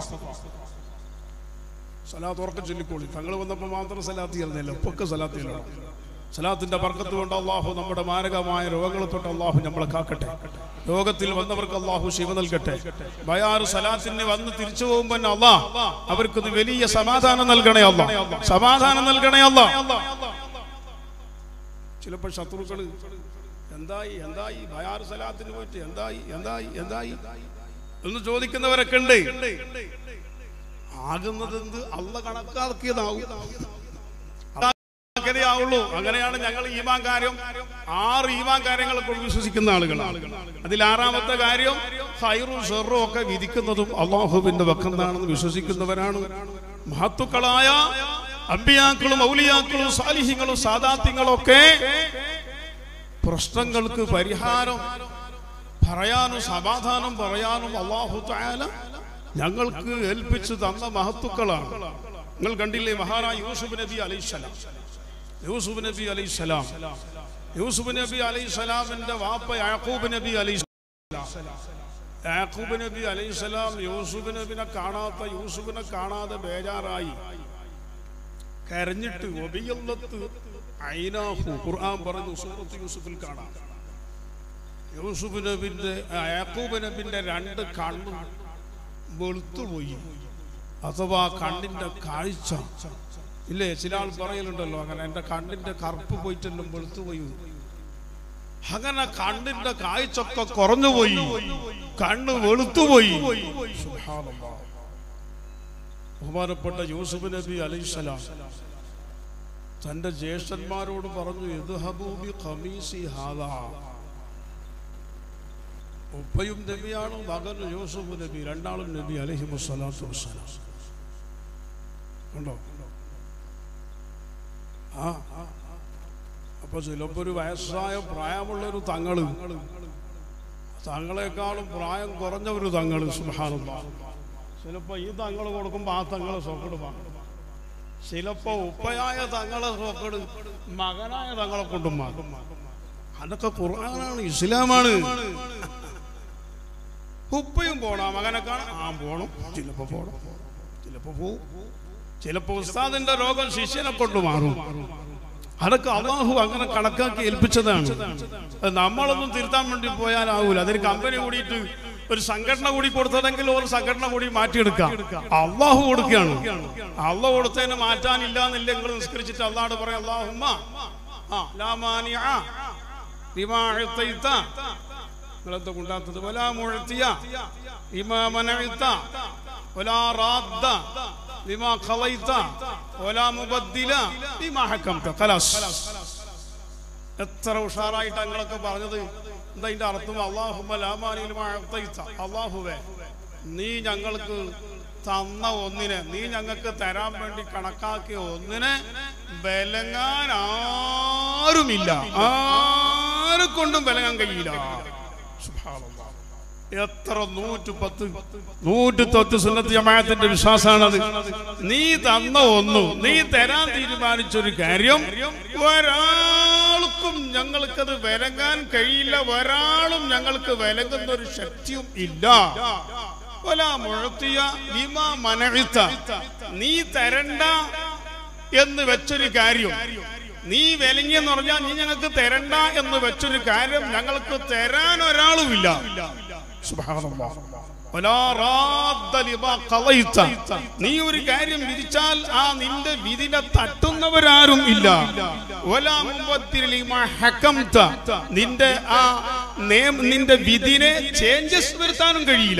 സലാത്ത് ഉറക്കം ചൊല്ലിക്കോളി തങ്ങൾ വന്നപ്പോൾ മാത്രം സലാത്ത് ചെയ്യുന്നില്ല ഒക്കെ സലാത്ത് ചെല്ലണം സലാത്തിന്റെ ബർക്കത്ത് കൊണ്ട് അള്ളാഹു നമ്മുടെ മാരകമായ രോഗങ്ങളെ തൊട്ട് അള്ളാഹു നമ്മളെ കാക്കട്ടെ രോഗത്തിൽ വന്നവർക്ക് അള്ളാഹു ശിവ നൽകട്ടെ ബയാറ് സലാത്തിന് വന്ന് തിരിച്ചു പോകുമ്പോൾ അള്ളാ അവർക്ക് വലിയ സമാധാനം നൽകണേ അല്ല സമാധാനം നൽകണേ അല്ല ചിലപ്പോൾ ശത്രുക്കൾ എന്തായി എന്തായി ബയാറ് സലാത്തിന് പോയിട്ട് എന്തായി എന്തായി എന്തായി എന്ന് ചോദിക്കുന്നവരൊക്കെ ഉണ്ട് ആകുന്നത് എന്ത് അള്ള കണക്കാക്കിയതാവും അങ്ങനെയാവുള്ളൂ അങ്ങനെയാണ് ഞങ്ങൾ ഈമാൻ കാര്യം ആറ് ഈമാൻ കാര്യങ്ങളെ കൊണ്ട് വിശ്വസിക്കുന്ന ആളുകളാണ് അതിൽ ആറാമത്തെ കാര്യം ഹൈറും ഷെറും ഒക്കെ വിധിക്കുന്നതും അള്ളാഹുവിന്റെ വക്കന്താണെന്ന് വിശ്വസിക്കുന്നവരാണ് മഹത്തുക്കളായ അമ്പിയാക്കളും ഔലിയാക്കളും സാലിഹ്യങ്ങളും സാദാത്യങ്ങളും ഒക്കെ പ്രശ്നങ്ങൾക്ക് പരിഹാരം പറയാനും സമാധാനം പറയാനും അള്ളാഹു തായാല ഞങ്ങൾക്ക് ഏൽപ്പിച്ചു തന്ന മഹത്തുക്കളാണ് നിങ്ങൾ കണ്ടില്ലേ മഹാനായ യൂസുഫ് നബി അലൈഹിസ്സലാം യൂസുഫ് നബി അലൈഹിസ്സലാം യൂസുഫ് നബി അലൈഹിസ്സലാമിന്റെ വാപ്പ യാക്കൂബ് നബി അലൈഹിസ്സലാം യാക്കൂബ് നബി അലൈഹിസ്സലാം യൂസുഫ് നബിനെ കാണാത്ത യൂസുഫിനെ കാണാതെ ബേജാറായി കരഞ്ഞിട്ട് ഒബിയല്ലത്ത് ഐനാഹു ഖുർആൻ പറഞ്ഞു സൂറത്ത് യൂസുഫിൽ കാണാം യൂസുഫ് നബിന്റെ ആ, യാക്കൂബ് നബിന്റെ രണ്ട് കണ്ണും വെളുത്തുപോയി അഥവാ കണ്ണിന്റെ കാഴ്ച ഇല്ലേ ചില ആൾ പറയലുണ്ടല്ലോ അങ്ങനെ എന്റെ കണ്ണിന്റെ കറുപ്പ് പോയിട്ടെല്ലാം വെളുത്തുപോയി അങ്ങനെ കണ്ണിന്റെ കാഴ്ചൊക്കെ കുറഞ്ഞുപോയി കണ്ണ് വെളുത്തുപോയി സുബ്ഹാനല്ലാഹ്. ബഹുമാനപ്പെട്ട യൂസുഫ് നബി അലൈഹിസ്സലാം തന്റെ ജ്യേഷ്ഠന്മാരോട് പറഞ്ഞു "ഇദ്ഹബൂ ഖമീസി ഹാദാ ഉപ്പയും നബിയാണ് മകൻ യൂസുഫ് നബി രണ്ടാളും നബി അലഹി വസ്സലാത്തു വസ്സലാം ഉണ്ടോ ആ ആ. അപ്പൊ ചിലപ്പോ ഒരു വയസ്സായ പ്രായമുള്ള ഒരു തങ്ങള് തങ്ങളെക്കാളും പ്രായം കുറഞ്ഞ ഒരു തങ്ങള് സുഹാനുള്ള ചിലപ്പോ ഈ തങ്ങൾ കൊടുക്കുമ്പോ ആ തങ്ങളെ സോക്കട് വാങ്ങും ചിലപ്പോ ഉപ്പയായ തങ്ങളെ സോക്കട് മകനായ തങ്ങളെ കൊണ്ടും വാങ്ങും അതൊക്കെ ഖുർആനാണ് ഇസ്ലാമാണ് ഉപ്പയും പോണം മകനെ കാണാൻ ആ പോണം ചിലപ്പോ പോണം ചിലപ്പോ പോവും ചിലപ്പോ ഉസ്താദിന്റെ രോഗം ശിഷ്യനെ കൊണ്ട് മാറും അതൊക്കെ അള്ളാഹു അങ്ങനെ കണക്കാക്കി ഏൽപ്പിച്ചതാണ് അത് നമ്മളൊന്നും തിരുത്താൻ വേണ്ടി പോയാലാവൂല അതിന് കമ്പനി കൂടിയിട്ട് ഒരു സംഘടന കൂടി കൊടുത്തതെങ്കിൽ ഒരു സംഘടന കൂടി മാറ്റിയെടുക്കാം അള്ളാഹു കൊടുക്കുകയാണ് അള്ളാഹു കൊടുത്തതിന് മാറ്റാനില്ല എന്നില്ല നിങ്ങൾ നിസ്കരിച്ചിട്ട് അള്ളാഹോട് പറയാം അള്ളാഹുമ്മ ആ ലാ മാനിഅ ലിമാ അഅ്തൈത നിങ്ങളെന്താ കൊണ്ടാത്തത് വലാ മുഅ്തിയ ലിമാ മനഅ്ത വലാ റാദ്ദ ലിമാ ഖളൈത വലാ മുബദ്ദില ലിമാ ഹക്കംത ഖലാസ് എത്ര ഉഷാറായിട്ട് ഞങ്ങളൊക്കെ പറഞ്ഞത് എന്താ അതിന്റെ അർത്ഥം അള്ളാഹുമ്മ ലാ മാനിഅ ലിമാ അഅ്തൈത അള്ളാഹുവേ നീ ഞങ്ങൾക്ക് തന്ന ഒന്നിനെ നീ ഞങ്ങൾക്ക് തരാൻ വേണ്ടി കണക്കാക്കിയ ഒന്നിനെ ബലങ്ങാൻ ആരുമില്ല ആരെ കൊണ്ടും ബലങ്ങാൻ കഴിയില്ല സുബ്ഹാനല്ലാഹ്. എത്ര നൂറ്റി പത്ത് നൂറ്റി തൊത്ത് സുന്നത്ത് ജമാഅത്തിന്റെ വിശ്വാസമാണത് നീ തന്ന ഒന്നു നീ തരാൻ തീരുമാനിച്ചൊരു കാര്യം ഒരാൾക്കും ഞങ്ങൾക്കത് വിലങ്ങാൻ കഴിയില്ല ഒരാളും ഞങ്ങൾക്ക് വിലങ്ങുന്ന ഒരു ശക്തിയും ഇല്ല വലാ മുഴത്തിയ ലിമാ മനഴുത്ത നീ തരണ്ട എന്ന് വെച്ചൊരു കാര്യം നീ വിലങ്ങിയെന്ന് പറഞ്ഞാൽ നീ ഞങ്ങൾക്ക് തരണ്ട എന്ന് വെച്ചൊരു കാര്യം ഞങ്ങൾക്ക് തരാൻ ഒരാളുമില്ല സുബ്ഹാനല്ലാഹ്. വലാ റാദ്ദ ലിമാ ഖളൈത. നീ ഒരു കാര്യം വിധിച്ചാൽ ആ നിന്റെ വിധിനെ തട്ടുന്നവരാരും ഇല്ല വലാ മുബദ്ദില ലിമാ ഹകംത. നിന്റെ ആ നിയമ നിന്റെ വിധിനെ ചേഞ്ചസ് വരുത്താനും കഴിയില്ല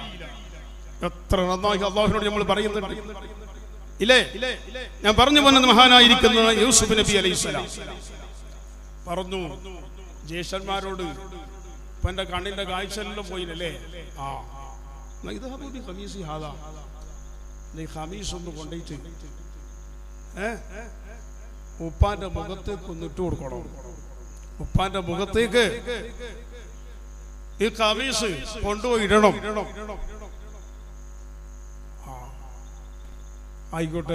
എത്ര നന്നായി അള്ളാഹുവിനോട് നമ്മൾ പറയുന്നുണ്ട് ഇല്ലേ ഞാൻ പറഞ്ഞു വന്നത് മഹാനായിരിക്കുന്ന യൂസുഫ് നബി അലൈഹി സ്വലാം പറഞ്ഞു ജ്യേഷ്ഠന്മാരോട് ഇപ്പൊ എന്റെ കണ്ണിന്റെ കാഴ്ചയെല്ലാം പോയില്ലേ ആ എന്നാ ഇത് ഹബീബി ഖമീസി ഹാദാ നീ ഖമീസ് ഒന്ന് കൊണ്ടുപോയിട്ട് ഏ ഉപ്പാന്റെ മുഖത്തേക്ക് ഒന്ന് ഇട്ട് കൊടുക്കണം ഉപ്പാന്റെ മുഖത്തേക്ക് ഈ ഖമീസ് കൊണ്ടുപോയി ഇടണം ആയിക്കോട്ടെ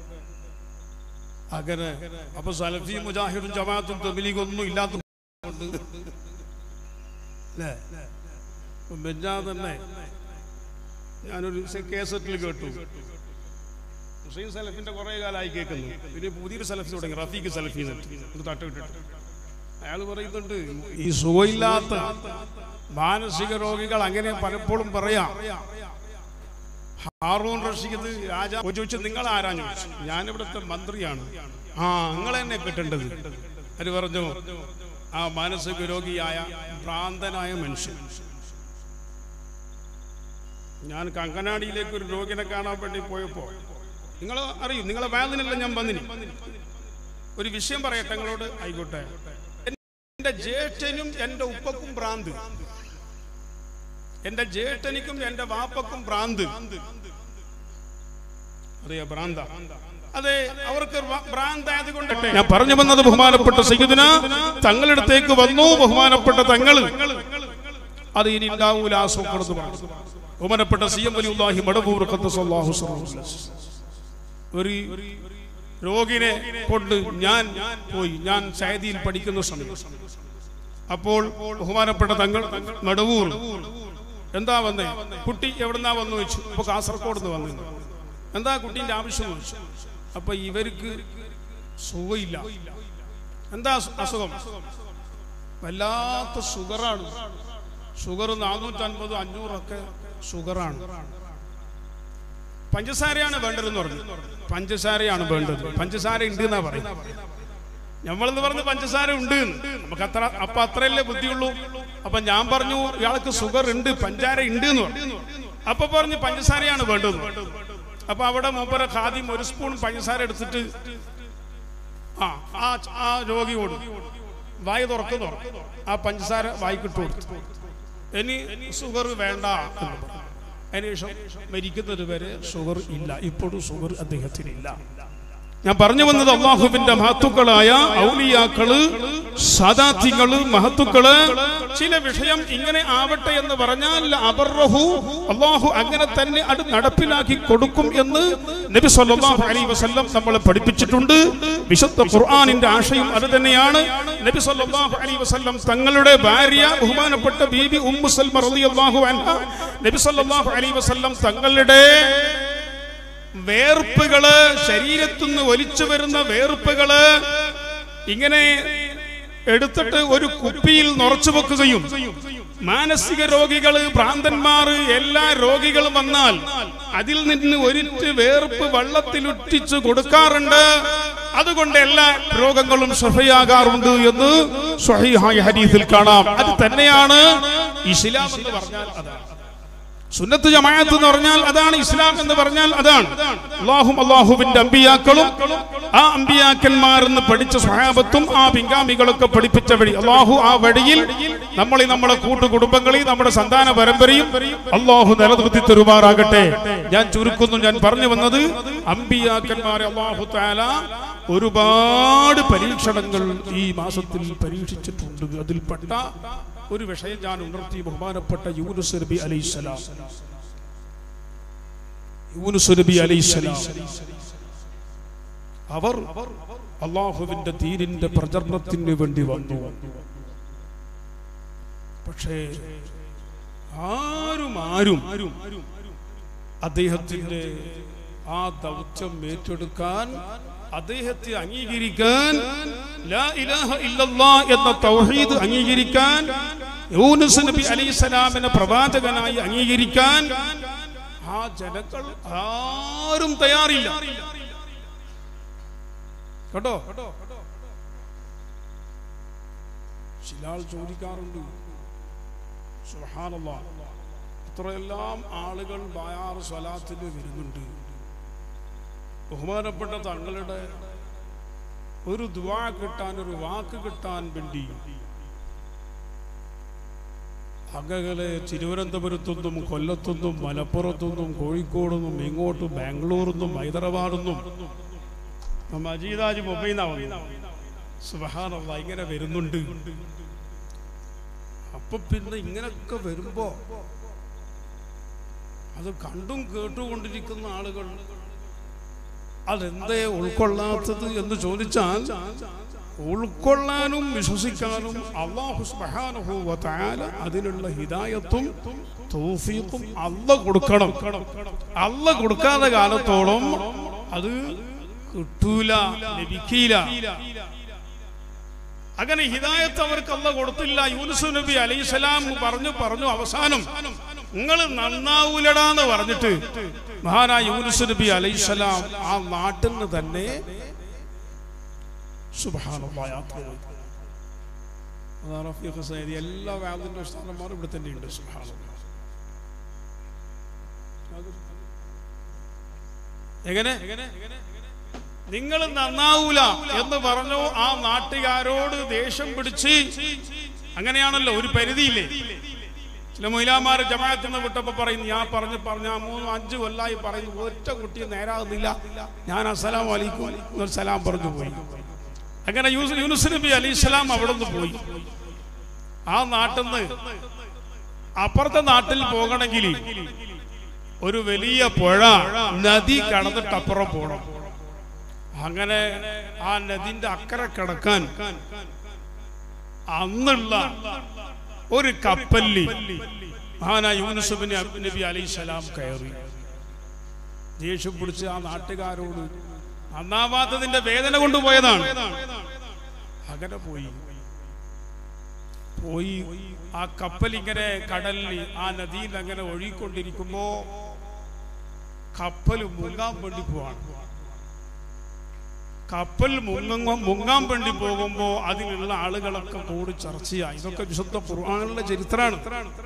അങ്ങനെ അപ്പൊ സലഫി മുജാഹിദും ജമാഅത്തും തബലീഗൊന്നും ഇല്ലാത്ത കൊണ്ട് അല്ലേ ബെഞ്ചാ തന്നെ ഞാനൊരു കേസറ്റിൽ കേട്ടു ഹുസൈൻ സലഫിന്റെ കുറെ കാലമായി കേൾക്കുന്നു പിന്നെ പുതിയൊരു സലഫി തുടങ്ങി റഫീഖ് സലഫി ഒരു തട്ട് ഇട്ടിട്ട് അയാൾ പറയുന്നുണ്ട് ഈ സുഖമില്ലാത്ത മാനസിക രോഗികൾ അങ്ങനെ പലപ്പോഴും പറയാം ഹാറൂൺ റഷീദ് രാജാ ചോദിച്ചു നിങ്ങൾ ആരാ ചോദിച്ചു ഞാൻ ഇവിടുത്തെ മന്ത്രിയാണ് ആ നിങ്ങൾ എന്നെ കിട്ടേണ്ടത് അവര് പറഞ്ഞു ആ മാനസിക രോഗിയായ ഭ്രാന്തനായ മനുഷ്യൻ ഞാൻ കങ്കനാടിയിലേക്ക് ഒരു രോഗിനെ കാണാൻ വേണ്ടി പോയപ്പോ നിങ്ങൾ അറിയും നിങ്ങളെ വേദനയല്ല ഞാൻ വന്നിനി ഒരു വിഷയം പറയട്ടെ നിങ്ങളോട് ആയിക്കോട്ടെ എന്റെ ജ്യേഷ്ഠനും എന്റെ ഉപ്പക്കും ഭ്രാന്ത് എന്റെ ജ്യേഷ്ഠനിക്കും എന്റെ വാപ്പക്കും ഭ്രാന്ത് അറിയാ ഭ്രാന്ത അതെ അവർക്ക് ഭ്രാന്തായത് കൊണ്ട് ഞാൻ പറഞ്ഞു വന്നത് ബഹുമാനപ്പെട്ട സയ്യിദിന തങ്ങളടുത്തേക്ക് വന്നു ബഹുമാനപ്പെട്ട തങ്ങള് അത് ഇനി ഉണ്ടാവൂല ആ സുഹൃത്ത് പറഞ്ഞു ബഹുമാനപ്പെട്ട സി എം വലിയുല്ലാഹി മടബൂർ ഖദ്ദസല്ലാഹു ഒരു രോഗിനെ കൊണ്ട് ഞാൻ പോയി ഞാൻ സൈദിയിൽ പഠിക്കുന്ന സമയം അപ്പോൾ ബഹുമാനപ്പെട്ട തങ്ങൾ മടവൂർ എന്താ വന്നേ കുട്ടി എവിടുന്നാ വന്നു വെച്ചു അപ്പൊ കാസർഗോഡ് നിന്ന് വന്നു എന്താ കുട്ടീന്റെ ആവശ്യം ചോദിച്ചു അപ്പൊ ഇവർക്ക് സുഖമില്ല എന്താ അസു- അസുഖം വല്ലാത്ത ഷുഗറാണ് ഷുഗർ നാനൂറ്റി അൻപത് അഞ്ഞൂറൊക്കെ ഷുഗറാണ് പഞ്ചസാരയാണ് വേണ്ടതെന്ന് പറഞ്ഞു പഞ്ചസാരയാണ് വേണ്ടത് പഞ്ചസാര ഉണ്ട് എന്നാ പറയുന്നത് നമ്മളെന്ന് പറഞ്ഞ് പഞ്ചസാര ഉണ്ട് എന്ന്. നമുക്ക് അത്ര അപ്പൊ അത്രയല്ലേ ബുദ്ധിയുള്ളൂ അപ്പൊ ഞാൻ പറഞ്ഞു ഇയാൾക്ക് ഷുഗർ ഉണ്ട് പഞ്ചാര ഉണ്ട് എന്ന് പറഞ്ഞു അപ്പൊ പറഞ്ഞു പഞ്ചസാരയാണ് വേണ്ടത് അപ്പൊ അവിടെ മൂപ്പര ഖാദ്യം ഒരു സ്പൂൺ പഞ്ചസാര എടുത്തിട്ട് ആ ആ ആ രോഗിയോട് വായ തുറക്കുന്നു ആ പഞ്ചസാര വായിക്കിട്ട് കൊടുത്തു ഇനി ഷുഗർ വേണ്ട എന്ന് പറഞ്ഞു. അതിനുശേഷം മരിക്കുന്നത് വരെ ഷുഗർ ഇല്ല ഇപ്പോഴും ഷുഗർ അദ്ദേഹത്തിനില്ല ഞാൻ പറഞ്ഞു വന്നത് അള്ളാഹുവിന്റെ മഹത്തുക്കളായ ഔലിയാക്കള് സദാത്തികള് മഹത്തുക്കള് ചില വിഷയം ഇങ്ങനെ ആവട്ടെ എന്ന് പറഞ്ഞാൽ അബർറഹു അള്ളാഹു അങ്ങനെ തന്നെ അത് നടപ്പിലാക്കി കൊടുക്കും എന്ന് നബി സല്ലല്ലാഹു അലൈഹി വസല്ലം നമ്മളെ പഠിപ്പിച്ചിട്ടുണ്ട് വിശുദ്ധ ഖുർആനിന്റെ ആശയം അത് തന്നെയാണ് നബി സല്ലല്ലാഹു അലൈഹി വസല്ലം തങ്ങളുടെ ഭാര്യ ബഹുമാനപ്പെട്ട ബീബി ഉമ്മു സൽമ റളിയല്ലാഹു അൻഹ നബി സല്ലല്ലാഹു അലൈഹി വസല്ലം തങ്ങളുടെ വേർപ്പുകള് ശരീരത്തുനിന്ന് ഒലിച്ചു വരുന്ന വേർപ്പുകള് ഇങ്ങനെ എടുത്തിട്ട് ഒരു കുപ്പിയിൽ നിറച്ചു വെക്കുകയും മാനസിക രോഗികൾ ഭ്രാന്തന്മാർ എല്ലാ രോഗികളും വന്നാൽ അതിൽ നിന്ന് ഒരിറ്റ് വേർപ്പ് വെള്ളത്തിലുറ്റിച്ച് കൊടുക്കാറുണ്ട് അതുകൊണ്ട് എല്ലാ രോഗങ്ങളും ഷഫയാകാറുണ്ട് എന്ന് സ്വഹീഹായ ഹദീസിൽ കാണാം അത് തന്നെയാണ് ഇസ്ലാം എന്ന് പറഞ്ഞാൽ അതാണ് സുന്നത്ത് ജമാഅത്ത് എന്ന് പറഞ്ഞാൽ അതാണ് ഇസ്ലാം എന്ന് പറഞ്ഞാൽ അതാണ് അള്ളാഹും അള്ളാഹുവിന്റെ അമ്പിയാക്കളും ആ അമ്പിയാക്കന്മാരെന്ന് പഠിച്ച സ്വഹാബത്തും ആ പിങ്കാമികളൊക്കെ പഠിപ്പിച്ച വഴി അള്ളാഹു ആ വഴിയിൽ നമ്മളെ നമ്മളെ കൂട്ടുകുടുംബങ്ങളെയും നമ്മുടെ സന്താന പരമ്പരയും അള്ളാഹു നിലനിർത്തി തരുമാറാകട്ടെ ഞാൻ ചുരുക്കുന്നു ഞാൻ പറഞ്ഞു വന്നത് അമ്പിയാക്കന്മാരെ അള്ളാഹു താല ഒരുപാട് പരീക്ഷണങ്ങൾ ഈ മാസത്തിൽ പരീക്ഷിച്ചിട്ടുണ്ട് അതിൽപ്പെട്ട ഒരു വിഷയം ഞാൻ ഉണർത്തി ബഹുമാനപ്പെട്ട യൂനുസ് നബി അലൈഹിസ്സലാം യൂനുസ് നബി അലൈഹിസ്സലാം അവർ അള്ളാഹുവിന്റെ തീരിന്റെ പ്രചരണത്തിന് വേണ്ടി വന്നു പക്ഷേ ആരും ആരും അദ്ദേഹത്തിന്റെ ആ ദൗത്യം ഏറ്റെടുക്കാൻ അദ്ദേഹത്തെ അംഗീകരിക്കാൻ ലാ ഇലാഹ ഇല്ലല്ലാ എന്ന തൗഹീദ് അംഗീകരിക്കാൻ യൂനുസ് നബി അലൈഹിസ്സലാമിനെ പ്രവാചകനായി അംഗീകരിക്കാൻ ആ ജനങ്ങൾ ആരും തയ്യാറില്ല കേട്ടോ ചിലാൾ ചോദിക്കാറുണ്ട് സുബ്ഹാനല്ലാഹ് ഇത്രയെല്ലാം ആളുകൾ ബായാർ സ്വലാത്തിന് വരുന്നുണ്ട് ബഹുമാനപ്പെട്ട തങ്ങളുടെ ഒരു ദ്വാ കിട്ടാൻ ഒരു വാക്ക് കിട്ടാൻ വേണ്ടി അകലെ തിരുവനന്തപുരത്തുനിന്നും കൊല്ലത്തുനിന്നും മലപ്പുറത്തുനിന്നും കോഴിക്കോടുനിന്നും ഇങ്ങോട്ടും ബാംഗ്ലൂരിൽ നിന്നും ഹൈദരാബാദിൽ നിന്നും മജീദാജ് മൊബൈൽ സുബഹാനുള്ള ഇങ്ങനെ വരുന്നുണ്ട് അപ്പൊ പിന്നെ ഇങ്ങനൊക്കെ വരുമ്പോ അത് കണ്ടും കേട്ടുകൊണ്ടിരിക്കുന്ന ആളുകൾ അതെന്തേ ഉൾക്കൊള്ളാത്തത് എന്ന് ചോദിച്ചാൽ ഉൾക്കൊള്ളാനും വിശ്വസിക്കാനും അള്ളാഹു സുബ്ഹാനഹു വ തആല അതിനുള്ള ഹിദായത്തും തൗഫീഖും അല്ല കൊടുക്കണം അല്ല കൊടുക്കാത്ത കാലത്തോളം അത് കിട്ടൂല ലഭിക്കില്ല അങ്ങനെ ഹിദായത്ത് അവർക്ക് അല്ല കൊടുത്തില്ല യൂനുസ് നബി അലൈഹിസ്സലാം പറഞ്ഞു പറഞ്ഞു അവസാനം നിങ്ങൾ നന്നാവൂലടാന്ന് പറഞ്ഞിട്ട് മഹാനായ യൂനുസ് നബി അലൈഹിസ്സലാം ആ നാട്ടിൽ നിന്ന് തന്നെ സുബ്ഹാനല്ലാഹ് യാത്ര പോയി അതാ റഫീഖ് സയ്യിദി എല്ലാ വാദിന്റെ ഉസ്താദന്മാരും ഇവിടെ തന്നെയുണ്ട് സുബ്ഹാനല്ലാഹ് എങ്ങനെ നിങ്ങൾ നന്നാവൂല എന്ന് പറഞ്ഞു ആ നാട്ടുകാരോട് ദേഷ്യം പിടിച്ച് അങ്ങനെയാണല്ലോ ഒരു പരിധിയില്ലേ ചില മൊയിലാമാര് ജമാഅത്തിൽ നിന്ന് വിട്ടപ്പോ പറയുന്നു ഞാൻ പറഞ്ഞു പറഞ്ഞ മൂന്ന് അഞ്ച് കൊല്ലായി പറയുന്നു ഒറ്റ കുട്ടി നേരാകുന്നില്ല ഞാൻ അസ്സലാം അലൈക്കും എന്നൊരു സലാം പറഞ്ഞു പോയി അങ്ങനെ യൂസ് യൂനുസ് നബി അലി ഇസ്ലാം അവിടെ നിന്ന് പോയി ആ നാട്ടിൽ നിന്ന് അപ്പുറത്തെ നാട്ടിൽ പോകണമെങ്കിൽ ഒരു വലിയ പുഴ നദി കടന്നിട്ട് അപ്പുറം പോകണം അങ്ങനെ ആ നദിന്റെ അക്കരെ കിടക്കാൻ അന്നുള്ള ഒരു കപ്പലിൽ മഹാനായ യൂനുസുബിന് നബി അലൈഹി സ്വലാം കയറി ദേഷ്യം പിടിച്ച് ആ നാട്ടുകാരോട് നന്നാവാത്തതിന്റെ വേദന കൊണ്ടുപോയതാണ് അങ്ങനെ പോയി പോയി ആ കപ്പൽ ഇങ്ങനെ കടലിൽ ആ നദിയിൽ അങ്ങനെ ഒഴുകിക്കൊണ്ടിരിക്കുമ്പോ കപ്പൽ മുങ്ങാൻ വേണ്ടി പോവാണ് കപ്പൽ മുങ്ങ മുങ്ങാൻ വേണ്ടി പോകുമ്പോ അതിലുള്ള ആളുകളൊക്കെ കൂടി ചർച്ചയായി ഇതൊക്കെ വിശുദ്ധ ഖുർആാനുള്ള ചരിത്രമാണ്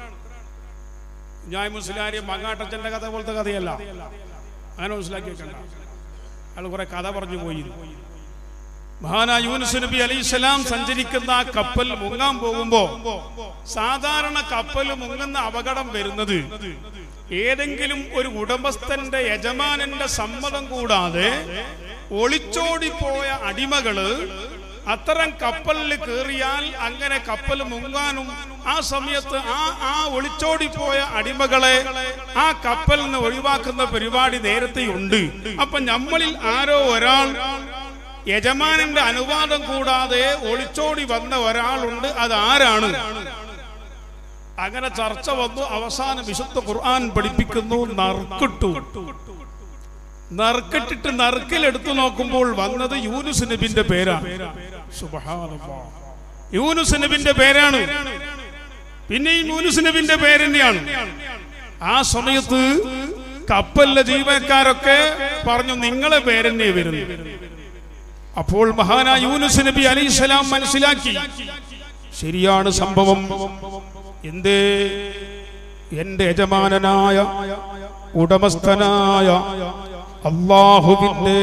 ഞാൻ മുസ്ലിയാരി മങ്ങാട്ടച്ചന്റെ കഥ പോലത്തെ കഥയല്ല അങ്ങനെ മനസ്സിലാക്കി വെക്കണ്ട അയാൾ കുറെ കഥ പറഞ്ഞു പോയി മഹാനായ യൂനുസ് നബി അലൈഹി സ്വലാം സഞ്ചരിക്കുന്ന ആ കപ്പൽ മുങ്ങാൻ പോകുമ്പോ സാധാരണ കപ്പൽ മുങ്ങുന്ന അപകടം വരുന്നത് ഏതെങ്കിലും ഒരു ഉടമസ്ഥന്റെ യജമാനന്റെ സമ്മതം കൂടാതെ ഒളിച്ചോടിപ്പോയ അടിമകള് അത്തരം കപ്പലിൽ കയറിയാൽ അങ്ങനെ കപ്പൽ മുങ്ങാനും ആ സമയത്ത് ആ ആ ഒളിച്ചോടിപ്പോയ അടിമകളെ ആ കപ്പലിൽ നിന്ന് ഒഴിവാക്കുന്ന പരിപാടി നേരത്തെ ഉണ്ട് അപ്പൊ നമ്മളിൽ ആരോ ഒരാൾ യജമാനന്റെ അനുവാദം കൂടാതെ ഒളിച്ചോടി വന്ന ഒരാളുണ്ട് അത് ആരാണ് അങ്ങനെ ചർച്ച വന്നു അവസാനം വിശുദ്ധ ഖുർആൻ പഠിപ്പിക്കുന്നു നറുക്കിട്ടു നറുക്കിട്ടിട്ട് നറുക്കിലെടുത്തു നോക്കുമ്പോൾ വന്നത് യൂനുസ് നബിന്റെ പേരാണ് സുബ്ഹാനല്ലാഹ്. യൂനുസ് നബിന്റെ പേരാണ് പിന്നെയും യൂനുസ് നബിന്റെ പേര് തന്നെയാണ് ആ സമയത്ത് കപ്പലിലെ ജീവനക്കാരൊക്കെ പറഞ്ഞു നിങ്ങളെ പേരെന്നെ വരുന്നു അപ്പോൾ മഹാനായ യൂനുസ് നബി അലൈഹിസ്സലാം മനസ്സിലാക്കി ശരിയാണ് സംഭവം എന്തേ എന്റെ യജമാനനായ ഉടമസ്ഥനായ അള്ളാഹുവിന്റെ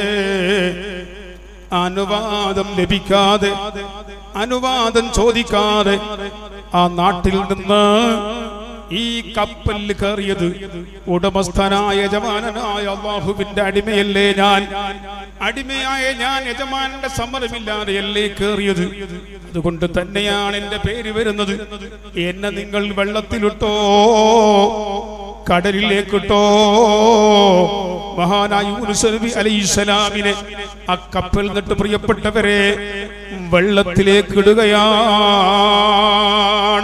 അനുവാദം ലഭിക്കാതെ അനുവാദം ചോദിക്കാതെ ആ നാട്ടിൽ നിന്ന് ഈ കപ്പലിൽ കയറിയത് ഉടമസ്ഥനായ യജമാനനായ അള്ളാഹുവിന്റെ അടിമയല്ലേ ഞാൻ അടിമയായ ഞാൻ യജമാനന്റെ സമ്മതമില്ലാതെയല്ലേ കയറിയത് അതുകൊണ്ട് തന്നെയാണ് എന്റെ പേര് വരുന്നത് എന്നെ നിങ്ങൾ വെള്ളത്തിലിട്ടോ കടലിലേക്കിട്ടോ മഹാനായ യൂനുസ് നബി അലൈഹിസ്സലാമിനെ ആ കപ്പൽ നിന്നിട്ട് പ്രിയപ്പെട്ടവരെ വെള്ളത്തിലേക്ക് ഇടുകയാണ്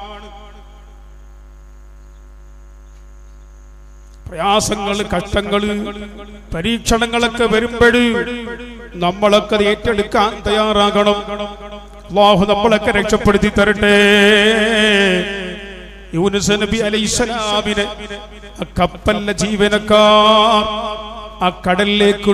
പ്രയാസങ്ങൾ കഷ്ടങ്ങൾ പരീക്ഷണങ്ങളൊക്കെ വരുമ്പോൾ നമ്മളൊക്കെ അത് ഏറ്റെടുക്കാൻ തയ്യാറാകണം അള്ളാഹു നമ്മളൊക്കെ രക്ഷപ്പെടുത്തി തരട്ടെ യൂനുസ് നബി അലൈഹിസ്സലാമിനെ ആ കപ്പലിലെ ജീവനക്കാർ ആ കടലിലേക്ക്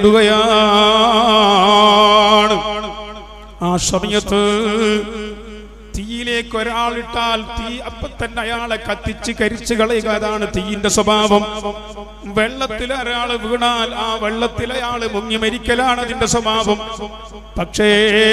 ഇടുകയാണ് ആ സമയത്ത് തീയിലേക്ക് ഒരാളിട്ടാൽ തീ അപ്പൊ തന്നെ അയാളെ കത്തിച്ച് കരിച്ചു കളയുക അതാണ് തീയിന്റെ സ്വഭാവം വെള്ളത്തിൽ ഒരാൾ വീണാൽ ആ വെള്ളത്തിൽ അയാൾ മുങ്ങി മരിക്കലാണ് അതിന്റെ സ്വഭാവം പക്ഷേ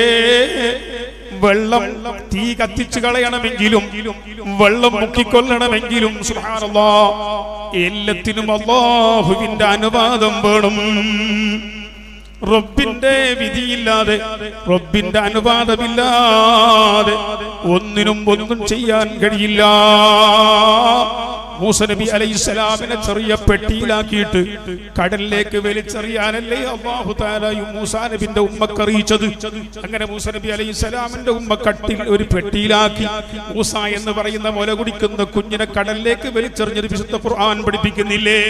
വെള്ളം തീ കത്തിച്ചു കളയണമെങ്കിലും വെള്ളം മുക്കിക്കൊല്ലണമെങ്കിലും സുബ്ഹാനല്ലാ എല്ലാത്തിനും അള്ളാഹുവിന്റെ അനുവാദം വേണം റബ്ബിന്റെ വിധിയില്ലാതെ റബ്ബിന്റെ അനുവാദമില്ലാതെ ഒന്നിനും ഒന്നും ചെയ്യാൻ കഴിയില്ല മൂസ നബി അലൈഹിസ്സലാമിനെ ചെറിയ പെട്ടിയിലാക്കിയിട്ട് കടലിലേക്ക് വലിച്ചെറിയാനല്ലേ അള്ളാഹു താലായും മൂസാ നബിന്റെ ഉമ്മക്ക് അറിയിച്ചത് അങ്ങനെ മൂസ നബി അലൈഹിസ്സലാമിന്റെ ഉമ്മ കട്ടിൽ ഒരു പെട്ടിയിലാക്കി മൂസ എന്ന് പറയുന്ന മുല കുടിക്കുന്ന കുഞ്ഞിനെ കടലിലേക്ക് വലിച്ചെറിഞ്ഞത് വിശുദ്ധ ഖുർആൻ പഠിപ്പിക്കുന്നില്ലേ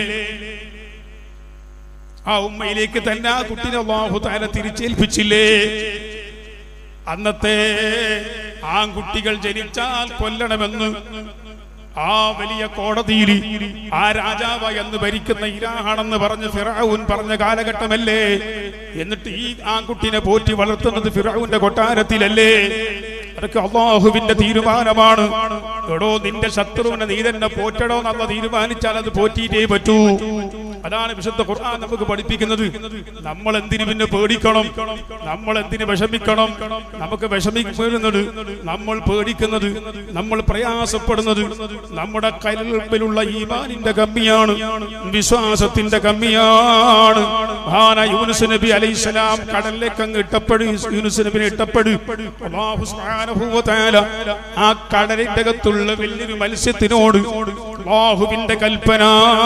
ആ ഉമ്മയിലേക്ക് തന്നെ ആ കുട്ടിനെ അള്ളാഹു താല തിരിച്ചേൽപ്പിച്ചില്ലേ അന്നത്തെ ആൺകുട്ടികൾ ജനിച്ചാൽ കൊല്ലണമെന്ന് ആ വലിയ കോടതിയിൽ ആ രാജാവ് എന്ന് ഭരിക്കുന്ന ഇരാഹാണെന്ന് പറഞ്ഞ് ഫിറാവുൻ പറഞ്ഞ കാലഘട്ടമല്ലേ എന്നിട്ട് ഈ ആൺകുട്ടിനെ പോറ്റി വളർത്തുന്നത് ഫിറാവുന്റെ കൊട്ടാരത്തിലല്ലേ അതൊക്കെ അള്ളാഹുവിന്റെ തീരുമാനമാണ് എടോ നിന്റെ ശത്രുവിനെ നീ തന്നെ പോറ്റടോ എന്നുള്ള തീരുമാനിച്ചാൽ അത് പോറ്റിയിട്ടേ പറ്റൂ അതാണ് വിശുദ്ധ ഖുർആൻ നമുക്ക് പഠിപ്പിക്കുന്നത് നമ്മൾ എന്തിനു പിന്നെ പേടിക്കണം നമ്മൾ എന്തിനു വിഷമിക്കണം നമുക്ക് വിഷമിക്കുന്നത് നമ്മൾ പേടിക്കുന്നത് നമ്മൾ പ്രയാസപ്പെടുന്നത് നമ്മുടെ കൈലുള്ള ഈമാനിന്റെ കമ്മിയാണ് വിശ്വാസത്തിന്റെ കമ്മിയാണ് മഹാന യൂനുസ് നബി അലൈഹിസ്സലാം കടലിലേക്ക് അങ്ങ് ഇട്ടപ്പെടു യൂനുസ് നബിനെ ഇട്ടപ്പെടു അല്ലാഹു സുബ്ഹാനഹു വ തആല ആ കടലിന്റെ അകത്തുള്ള വലിയൊരു മത്സ്യത്തിനോട് അല്ലാഹുവിന്റെ കൽപ്പന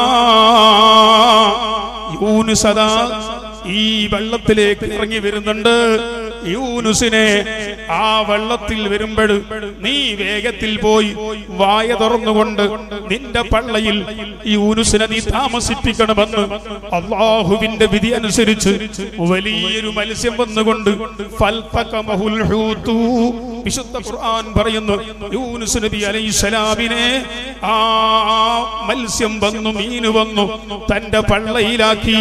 യൂനുസദാ ഈ വെള്ളത്തിലേക്ക് ഇറങ്ങി വരുന്നുണ്ട് യൂനുസിനെ ആ വെള്ളത്തിൽ വരുമ്പോൾ നീ വേഗത്തിൽ പോയി വായ തുറന്നുകൊണ്ട് നിന്റെ പള്ളയിൽ യൂനുസിനെ നീ താമസിപ്പിക്കണമെന്ന് അള്ളാഹുവിന്റെ വിധി അനുസരിച്ച് വലിയൊരു മത്സ്യം വന്നുകൊണ്ട് ഫൽതഖമഹുൽ ഹൂതു വിശുദ്ധ ഖുർആൻ പറയുന്നു യൂനുസ് നബി അലൈഹിസ്സലാമിനെ ആ മത്സ്യം വന്നു മീന് വന്നു തന്റെ പള്ളയിലാക്കി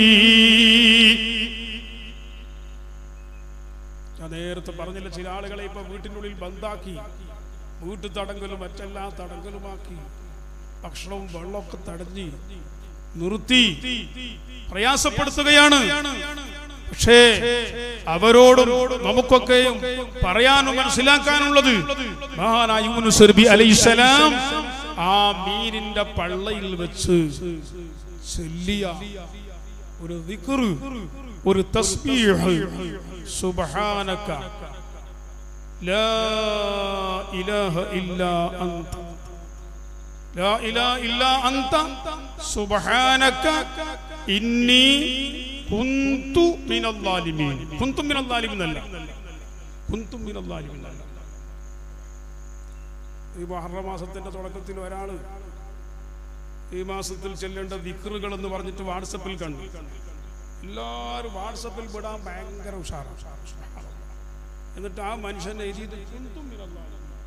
ഞാൻ നേരത്തെ പറഞ്ഞില്ല ചില ആളുകളെ ഇപ്പൊ വീട്ടിനുള്ളിൽ ബന്ധാക്കി വീട്ടു തടങ്കലും മറ്റെല്ലാ തടങ്കലുമാക്കി ഭക്ഷണവും വെള്ളമൊക്കെ തടഞ്ഞ് നിർത്തി പ്രയാസപ്പെടുത്തുകയാണ് പക്ഷേ അവരോടും നമുക്കൊക്കെയും പറയാനും മനസ്സിലാക്കാനുള്ളത് മഹാനായ യൂനുസ് നബി അലൈഹിസ്സലാം ആ മീനിന്റെ പള്ളയിൽ വെച്ച് ചൊല്ലിയ ഒരു ദിക്ർ ഒരു തസ്ബീഹ് സുബ്ഹാനക ലാ ഇലാഹ ഇല്ലാ അൻത ലാ ഇലാഹ ഇല്ലാ അൻത സുബ്ഹാനക ഇന്നി കുന്തു മിനൽ ളാലിമീൻ കുന്തു മിനൽ ളാലിമീൻ അല്ല കുന്തു മിനൽ ളാലിമീൻ അല്ല ഈ മുഹറം മാസത്തിന്റെ തുടക്കത്തിൽ ഒരാള് ഈ മാസത്തിൽ ചെല്ലേണ്ട വിക്റുകൾ എന്ന് പറഞ്ഞിട്ട് വാട്സപ്പിൽ കണ്ടു എല്ലാവരും വാട്സപ്പിൽ വിടാൻ ഭയങ്കര ഉഷാറാണ് എന്നിട്ട് ആ മനുഷ്യനെ എഴുതിയത് കുന്തും മിനല്ലാഹ്.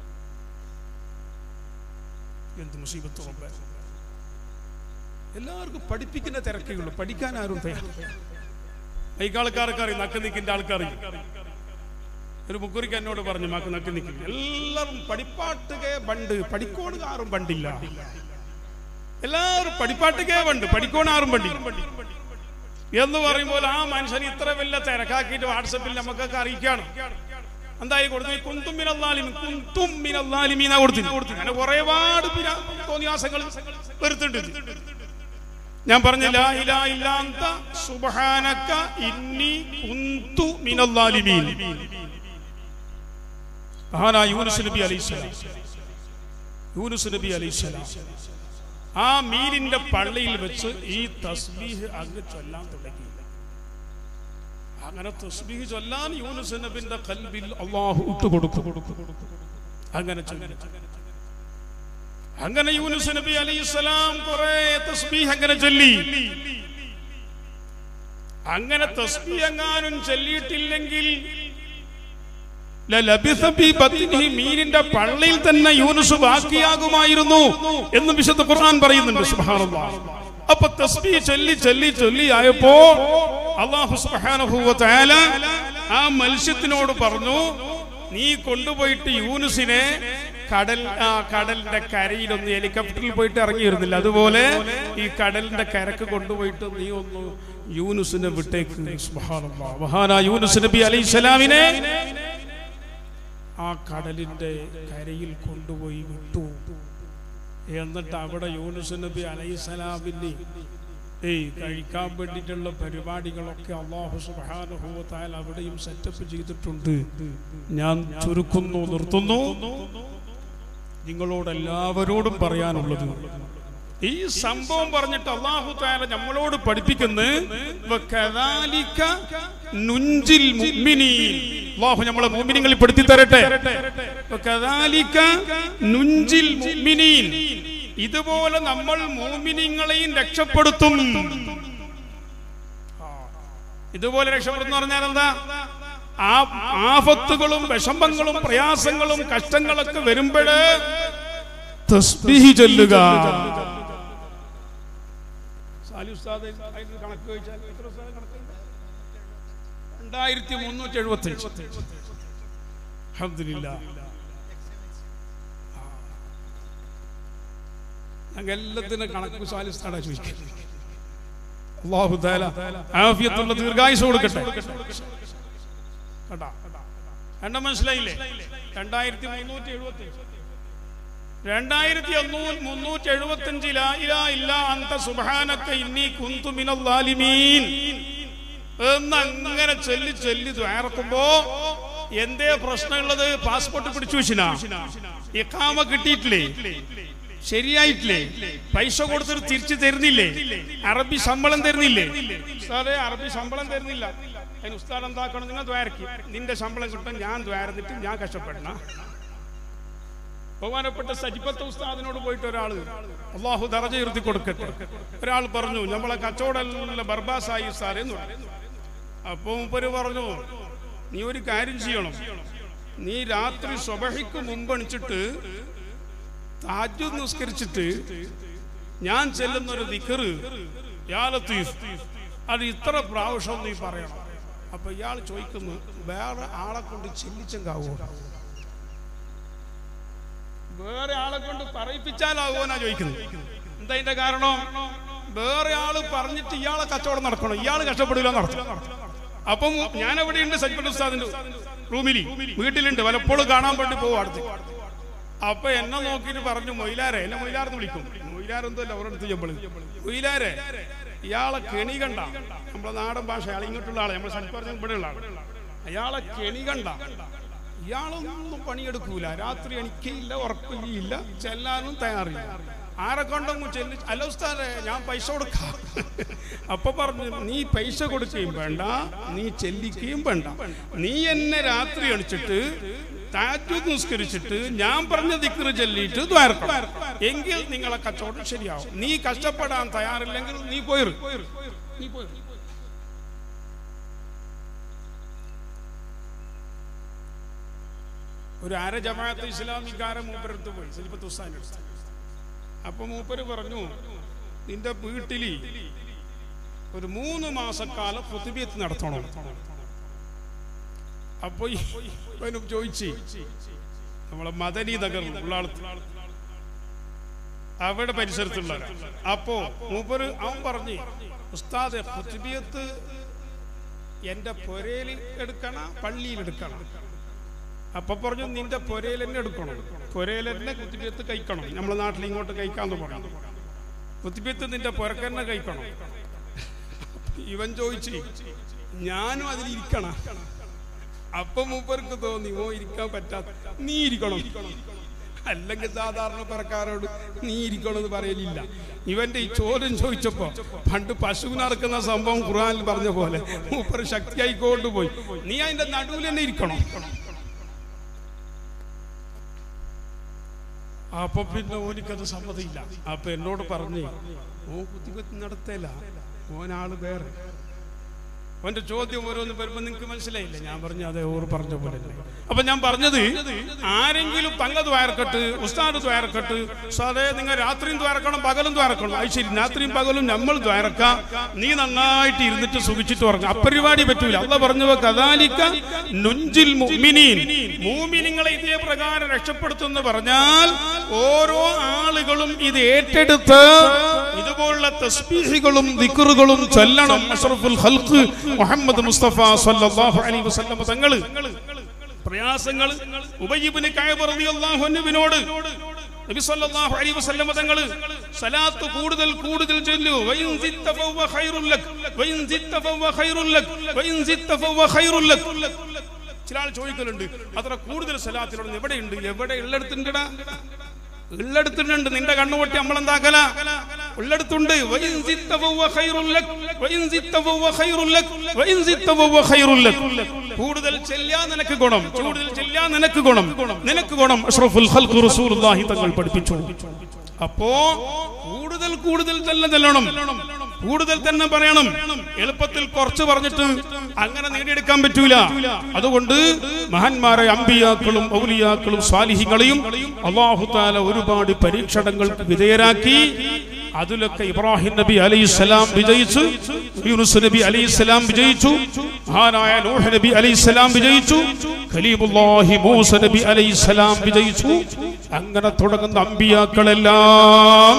എന്ത് മുസീബത്ത് റബ്ബേ. എല്ലാവർക്കും പഠിപ്പിക്കുന്ന തിരക്കേ ഉള്ളൂ പഠിക്കാൻ ആരും തയ്യാർ മൈക്കാൾക്കാർക്ക് അറിയും നക്ക് നിൽക്കിന്റെ ആൾക്കറിയും ഒരു മുക്കുറിക്ക് എന്നോട് പറഞ്ഞു മക്ക് നക്ക് നിൽക്കും എല്ലാവരും പഠിപ്പാട്ടുകേ ബണ്ട് പഠിക്കോട് ആരും ബണ്ടില്ല എല്ലാവരും പഠിപ്പാട്ടുകേ ബണ്ട് പഠിക്കോട് ആരും ബണ്ടില്ല എന്ന് പറയുമ്പോൾ ആ മനുഷ്യൻ ഇത്ര വലിയ തിരക്കാക്കിയിട്ട് വാട്സപ്പിൽ നമുക്കൊക്കെ അറിയിക്കാണ് എന്തായി കൊടുത്തു കുന്തും മിനല്ലാലിമി കുന്തും മിനല്ലാലിമീന കൊടുത്തു അങ്ങനെ ഒരുപാട് തോന്നിയാസങ്ങൾ വരുത്തുണ്ട് ഞാൻ പറഞ്ഞില്ല ഇലാ ഇല്ലാന്ത സുബ്ഹാനക ഇന്നി കുന്തു മിനല്ലാലിമീൻ മഹാനായ യൂനുസ് നബി അലൈഹിസ്സലാം യൂനുസ് നബി അലൈഹിസ്സലാം ആ മീനിന്റെ പള്ളിയിൽ വെച്ച് ഈ തസ്ബീഹ് അങ്ങ് ചൊല്ലാൻ തുടങ്ങി അങ്ങനെ തസ്ബീഹ് ചൊല്ലാൻ യൂനുസ് നബിന്റെ കൽബിൽ അള്ളാഹു ഇട്ടുകൊടുക്കും അങ്ങനെ ചൊല്ലി അങ്ങനെ യൂനുസ് നബി അലൈഹിസ്സലാം കുറെ തസ്ബീഹ് അങ്ങനെ ചൊല്ലി അങ്ങനെ തസ്ബീഹ് എങ്ങാനും ചൊല്ലിയിട്ടില്ലെങ്കിൽ ലലബിസ ഫീ ബത്നിഹി മീനിന്റെ പള്ളിയിൽ തന്നെ യൂനുസ് ബാക്കിയാകുമായിരുന്നു എന്ന് വിശുദ്ധ ഖുർആൻ പറയുന്നുണ്ട് സുബ്ഹാനല്ലാഹ് അപ്പൊ തസ്ബീഹ് ചൊല്ലി ചൊല്ലി ചൊല്ലി ആയപ്പോ അല്ലാഹു സുബ്ഹാനഹു വ തആല ആ മത്സ്യത്തിനോട് പറഞ്ഞു നീ കൊണ്ടുപോയിട്ട് യൂനുസിനെ കടൽ ആ കടലിന്റെ കരയിലൊന്ന് ഹെലികോപ്റ്ററിൽ പോയിട്ട് ഇറങ്ങി വരുന്നില്ല അതുപോലെ ഈ കടലിന്റെ കരക്ക് കൊണ്ടുപോയിട്ട് നീ ഒന്ന് യൂനുസിനെ വിട്ടേക്ക് സുബ്ഹാനല്ലാഹ് മഹാനായ യൂനുസ് നബി അലൈഹിസ്സലാമിനെ ആ കടലിന്റെ കരയിൽ കൊണ്ടുപോയി വിട്ടു എന്നിട്ട് അവിടെ യൂനുസ് നബി അലൈഹിസ്സലാമിന് ഏയ് കഴിക്കാൻ വേണ്ടിയിട്ടുള്ള പരിപാടികളൊക്കെ അള്ളാഹു സുബാനുഭവത്താൽ അവിടെയും സെറ്റപ്പ് ചെയ്തിട്ടുണ്ട് ഞാൻ ചുരുക്കുന്നു നിർത്തുന്നു നിങ്ങളോട് എല്ലാവരോടും പറയാനുള്ളത് ഈ സംഭവം പറഞ്ഞിട്ട് അള്ളാഹു താല നമ്മളോട് പഠിപ്പിക്കുന്നു വകദാലിക നുഞ്ചിൽ മുഅ്മിനീൻ. അള്ളാഹു നമ്മളെ മുഅ്മിനീങ്ങളിൽ പെടുത്തി തരട്ടെ വകദാലിക നുഞ്ചിൽ മുഅ്മിനീൻ. ഇതുപോലെ നമ്മൾ മോമിനിങ്ങളെയും രക്ഷപ്പെടുത്തും ഇതുപോലെ രക്ഷപ്പെടുത്തുന്ന പറഞ്ഞാൽ എന്താ ആ ആപത്തുകളും വിഷമങ്ങളും പ്രയാസങ്ങളും കഷ്ടങ്ങളൊക്കെ വരുമ്പോഴ് തസ്ബീഹ് ചൊല്ലുക സാലി ഉസ്താദ് അതിന് കണക്ക് ചോദിച്ചാൽ എത്ര ഉസ്താദ് കണക്കുണ്ട്? രണ്ടായിരത്തി മുന്നൂറ്റി എഴുപത്തി അൽഹംദുലില്ലാ ഞങ്ങൾ എല്ലാത്തിനും കണക്ക് സാലി ഉസ്താദാ ചോദിക്കും അള്ളാഹു താല ആഫിയത്തുള്ള ദീർഘായുസ് കൊടുക്കട്ടെ കേട്ടാ രണ്ട മനസ്സിലായില്ലേ രണ്ടായിരത്തി മുന്നൂറ്റി എഴുപത്തി രണ്ടായിരത്തി മുന്നൂറ്റി എഴുപത്തി അഞ്ചിലാ ഇല്ല അന്ത സുബാനക്ക ഇന്നി കുന്തു മിനല്ലാലിമീൻ എന്ന് അങ്ങനെ ചൊല്ലി ചൊല്ലി ദ്വാരക്കുമ്പോ എന്തേ പ്രശ്നമുള്ളത് പാസ്പോർട്ട് പിടിച്ചു വെച്ചിനാ ഇക്കാമ കിട്ടിയിട്ടില്ലേ ശരിയായിട്ടില്ലേ പൈസ കൊടുത്തിട്ട് തിരിച്ചു തരുന്നില്ലേ അറബി ശമ്പളം തരുന്നില്ലേ ഉസ്താദേ അറബി ശമ്പളം തരുന്നില്ല അതിന് ഉസ്താദ് എന്താക്കണം നിങ്ങൾ ദ്വാരക്കി നിന്റെ ശമ്പളം കിട്ടാൻ ഞാൻ ദ്വാരന്നിട്ട് ഞാൻ കഷ്ടപ്പെടണം ബഹുമാനപ്പെട്ട സജിപ്പത്ത് ഉസ്താദിനോട് പോയിട്ട് ഒരാൾ അള്ളാഹു ദറജ ഉയർത്തി കൊടുക്കട്ടെ ഒരാൾ പറഞ്ഞു നമ്മളെ കച്ചവടമുള്ള ബർബാസായി ഉസ്താദ് എന്ന് പറഞ്ഞു അപ്പൊ മുപ്പര് പറഞ്ഞു നീ ഒരു കാര്യം ചെയ്യണം നീ രാത്രി സ്വബഹിക്ക് മുമ്പ് എണിച്ചിട്ട് താജു നിസ്കരിച്ചിട്ട് ഞാൻ ചെല്ലുന്ന ഒരു ദിക്കറ് യാ ലത്തീഫ് അത് ഇത്ര പ്രാവശ്യം നീ പറയണം അപ്പൊ ഇയാൾ ചോദിക്കുന്നു വേറെ ആളെ കൊണ്ട് ചെല്ലിച്ചെങ്കാവോ വേറെ ആളെ കൊണ്ട് പറയിപ്പിച്ചാലാകുമോന്നാ ചോദിക്കുന്നത് എന്താ അതിന്റെ കാരണം വേറെ ആള് പറഞ്ഞിട്ട് ഇയാളെ കച്ചവടം നടക്കണം ഇയാൾ കഷ്ടപ്പെടില്ല നടത്തും അപ്പം ഞാൻ എവിടെയുണ്ട് സജ്ജൻ ഉസ്താദിന്റെ റൂമിൽ വീട്ടിലുണ്ട് പലപ്പോഴും കാണാൻ വേണ്ടി പോകും അടുത്ത് അപ്പൊ എന്നെ നോക്കിയിട്ട് പറഞ്ഞു മൊയിലാരെ എന്നെ മൊയിലാർന്ന് വിളിക്കും മൊയിലാരെന്തല്ല ഒരിടത്ത് ചെമ്പള് മൊയിലാരെ ഇയാളെ കെണി കണ്ട നമ്മളെ നാടൻ ഭാഷ അയാൾ ഇങ്ങോട്ടുള്ള ആളെ നമ്മൾ സൽപ്പറഞ്ഞ ഇവിടെ ഉള്ള ആള് അയാളെ കെണി കണ്ട ഇയാളൊന്നും പണിയെടുക്കൂല രാത്രി എണിക്കയില്ല ഉറപ്പില്ല ചെല്ലാനും തയ്യാറില്ല ആരെ കൊണ്ടൊന്നും ചെല്ലി അല്ല ഉസ്താദെ ഞാൻ പൈസ കൊടുക്കാം അപ്പൊ പറഞ്ഞു നീ പൈസ കൊടുക്കുകയും വേണ്ട നീ ചെല്ലിക്കുകയും വേണ്ട നീ എന്നെ രാത്രി അണിച്ചിട്ട് താജുദ് നിസ്കരിച്ചിട്ട് ഞാൻ പറഞ്ഞ ദിക്റ് ചൊല്ലിയിട്ട് ദ്വാരക്കണം എങ്കിൽ നിങ്ങളെ കച്ചവടം ശരിയാവും നീ കഷ്ടപ്പെടാൻ തയ്യാറില്ലെങ്കിൽ നീ പോയിരു നീ പോയിരു ഒരു അര ജമാഅത്ത് ഇസ്ലാമിക്കാരൻ മൂപ്പരടുത്ത് പോയി സലിപ്പത്ത് ഉസ്താദിന്റെ അടുത്ത് അപ്പൊ മൂപ്പര് പറഞ്ഞു നിന്റെ വീട്ടിൽ ഒരു മൂന്ന് മാസക്കാലം പൊതുബിയത്ത് നടത്തണം അപ്പൊ ഈ ഇവനും ചോദിച്ചു നമ്മളെ മദനി നഗർ ഉള്ളാളത്ത് അവിടെ പരിസരത്തുള്ള അപ്പോ മൂപ്പര് അവൻ പറഞ്ഞു ഉസ്താദെ പൊതുബിയത്ത് എന്റെ പൊരയിൽ എടുക്കണ പള്ളിയിൽ എടുക്കണം അപ്പൊ പറഞ്ഞു നിന്റെ പൊരയിൽ തന്നെ എടുക്കണം പൊരയിൽ തന്നെ കുത്തിപ്പിയത്ത് കഴിക്കണം നമ്മളെ നാട്ടിൽ ഇങ്ങോട്ട് കഴിക്കാന്ന് പറഞ്ഞു കുത്തിപ്പിയത്ത് നിന്റെ പൊരക്കന്നെ കഴിക്കണം ഇവൻ ചോദിച്ചു ഞാനും അതിലിരിക്കണം അപ്പൊ മൂപ്പർക്ക് തോന്നി ഓ ഇരിക്കാൻ പറ്റാത്ത നീ ഇരിക്കണം അല്ലെങ്കിൽ സാധാരണ പെരക്കാരോട് നീ ഇരിക്കണം എന്ന് പറയലില്ല ഇവന്റെ ഈ ചോദ്യം ചോദിച്ചപ്പോ പണ്ട് പശു നടക്കുന്ന സംഭവം ഖുറാനിൽ പറഞ്ഞ പോലെ മൂപ്പർ ശക്തിയായിക്കൊണ്ട് പോയി നീ അതിന്റെ നടുവിൽ തന്നെ ഇരിക്കണം അപ്പൊ പിന്നെ ഓനിക്കത് സമ്മതിയില്ല അപ്പൊ എന്നോട് പറഞ്ഞു ഓ കുത്തിക്കുത്തി നടത്തല ഓനാള് വേറെ ഓന്റെ ചോദ്യം ഓരോന്ന് വരുമ്പോ നിങ്ങക്ക് മനസ്സിലായില്ല ഞാൻ പറഞ്ഞു അതെ ഓർ പറഞ്ഞ പോലെ തന്നെ. അപ്പൊ ഞാൻ പറഞ്ഞത് ആരെങ്കിലും തങ്ക ദ്വാരക്കെട്ട് ഉസ്താദ് ദ്വാരക്കെട്ട് സാറേ നിങ്ങൾ രാത്രിയും ദ്വാരക്കണം പകലും ദ്വാരക്കണം അത് ശരി രാത്രിയും പകലും നമ്മൾ ദ്വാരക്ക നീ നന്നായിട്ട് ഇരുന്നിട്ട് സുഖിച്ചിട്ട് പറഞ്ഞു അപ്പരിപാടി പറ്റൂല അല്ല പറഞ്ഞു കദാലിക്ക നുഞ്ചിൽ മുഅ്മിനീൻ മൂമിനിങ്ങളെ ഇതേ പ്രകാരം രക്ഷപ്പെടുത്തുമെന്ന് പറഞ്ഞാൽ ഓരോ ആളുകളും ഇത് ഏറ്റെടുത്ത് ഇതുപോലുള്ള തസ്ബീഹുകളും ദിക്റുകളും ചൊല്ലണം അഷ്റഫുൽ ഖൽഖ് മുഹമ്മദ് മുസ്തഫ സല്ലല്ലാഹു അലൈഹി വസല്ലം തങ്ങൾ പ്രയാസങ്ങൾ ഉബയ്യിബ്നു കഅബ് റളിയല്ലാഹു അൻഹുവിനോട് നബി സല്ലല്ലാഹു അലൈഹി വസല്ലം തങ്ങൾ സലാത്ത് കൂടുതൽ കൂടുതൽ ചൊല്ലു വഇൻ സിത്ത ഫവ ഖൈറുൽ ലക് വഇൻ സിത്ത ഫവ ഖൈറുൽ ലക് വഇൻ സിത്ത ഫവ ഖൈറുൽ ലക് ചില ആൾ ചോദിക്കലുണ്ട് അത്ര കൂടുതൽ സലാത്തിലുണ്ട് എവിടെയുണ്ട് എവിടെ ഉള്ളിടത്തുണ്ടടാ ഉള്ളെടുത്തിട്ടുണ്ട് നിന്റെ കണ്ണുപൊട്ടി നമ്മളെന്താക്കല ഉള്ളെടുത്തുണ്ട് വഇൻ സിത്ത ഫവ ഖൈറുൽ ലക് വഇൻ സിത്ത ഫവ ഖൈറുൽ ലക് വഇൻ സിത്ത ഫവ ഖൈറുൽ ലക് കൂടുതൽ ചെല്ലാൻ നിനക്ക് ഗുണം കൂടുതൽ ചെല്ലാൻ നിനക്ക് ഗുണം നിനക്ക് ഗുണം അഷ്റഫുൽ ഖൽഖ് റസൂലുള്ളാഹി തങ്ങൾ പഠിപ്പിച്ചു അപ്പോ കൂടുതൽ കൂടുതൽ തന്നെ ചെല്ലണം കൂടുതൽ തന്നെ പറയണം എളുപ്പത്തിൽ കുറച്ച് പറഞ്ഞിട്ട് അങ്ങനെ നേടിയെടുക്കാൻ പറ്റൂല അതുകൊണ്ട് മഹാന്മാരായ അമ്പിയാക്കളും ഔലിയാക്കളും സ്വാലിഹികളെയും അള്ളാഹു താല ഒരുപാട് പരീക്ഷണങ്ങൾക്ക് വിധേയരാക്കി അതിലൊക്കെ ഇബ്രാഹിം നബി അലൈഹിസ്സലാം വിജയിച്ചു യൂനുസ് നബി അലൈഹിസ്സലാം വിജയിച്ചു മഹാനായ നൂഹ് നബി അലൈഹിസ്സലാം വിജയിച്ചു ഖലീമുല്ലാഹി മൂസ നബി അലൈഹിസ്സലാം വിജയിച്ചു അങ്ങനെ തുടങ്ങുന്ന അമ്പിയാക്കളെല്ലാം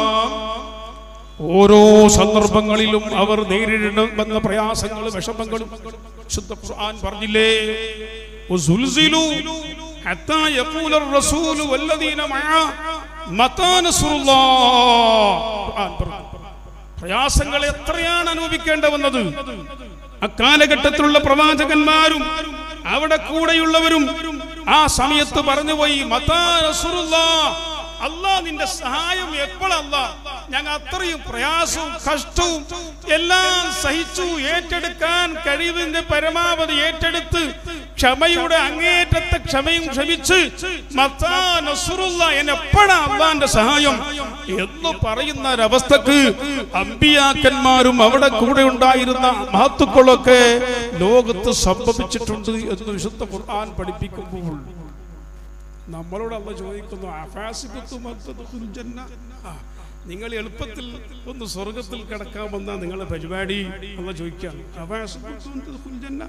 ഓരോ സന്ദർഭങ്ങളിലും അവർ നേരിടേണ്ടുന്ന പ്രയാസങ്ങളും വിഷമങ്ങളും ശുദ്ധ ഖുർആൻ പറഞ്ഞില്ലേ وزلزلوا حتى يقول الرسول والذين معه متى نصر الله ഖുർആൻ പറഞ്ഞു. പ്രയാസങ്ങൾ എത്രയാണ് അനുഭവിക്കേണ്ട വന്നത് അക്കാലഘട്ടത്തിലുള്ള പ്രവാചകന്മാരും അവിടെ കൂടെയുള്ളവരും ആ സമയത്ത് പറഞ്ഞുപോയി മതാ നസ്റുല്ലാ അല്ലാ നിന്റെ സഹായം എപ്പോഴല്ല ഞങ്ങൾ അത്രയും പ്രയാസവും കഷ്ടവും എല്ലാം സഹിച്ചു ഏറ്റെടുക്കാൻ കഴിവിന്റെ പരമാവധി ഏറ്റെടുത്ത് ക്ഷമയുടെ അങ്ങേറ്റത്തെ ക്ഷമയും ക്ഷമിച്ച് മത്താ നസ്റുല്ല എന്നെപ്പോഴാ അള്ളാന്റെ സഹായം എന്ന് പറയുന്ന ഒരവസ്ഥക്ക് അമ്പിയാക്കന്മാരും അവിടെ കൂടെ ഉണ്ടായിരുന്ന മഹത്തുക്കളൊക്കെ ലോകത്ത് സംഭവിച്ചിട്ടുണ്ട് എന്ന് വിശുദ്ധ ഖുർആൻ പഠിപ്പിക്കുമ്പോൾ നമ്മളോട് അല്ല ചോദിക്കുന്നു അഫാസിബത്തും അത്തദഖുൽ ജന്ന. ആ, നിങ്ങൾ എളുപ്പത്തിൽ ഒന്ന് സ്വർഗത്തിൽ കിടക്കാമെന്ന നിങ്ങളുടെ പരിപാടി അല്ല ചോദിക്കാം അഫാസിബത്തും അത്തദഖുൽ ജന്ന.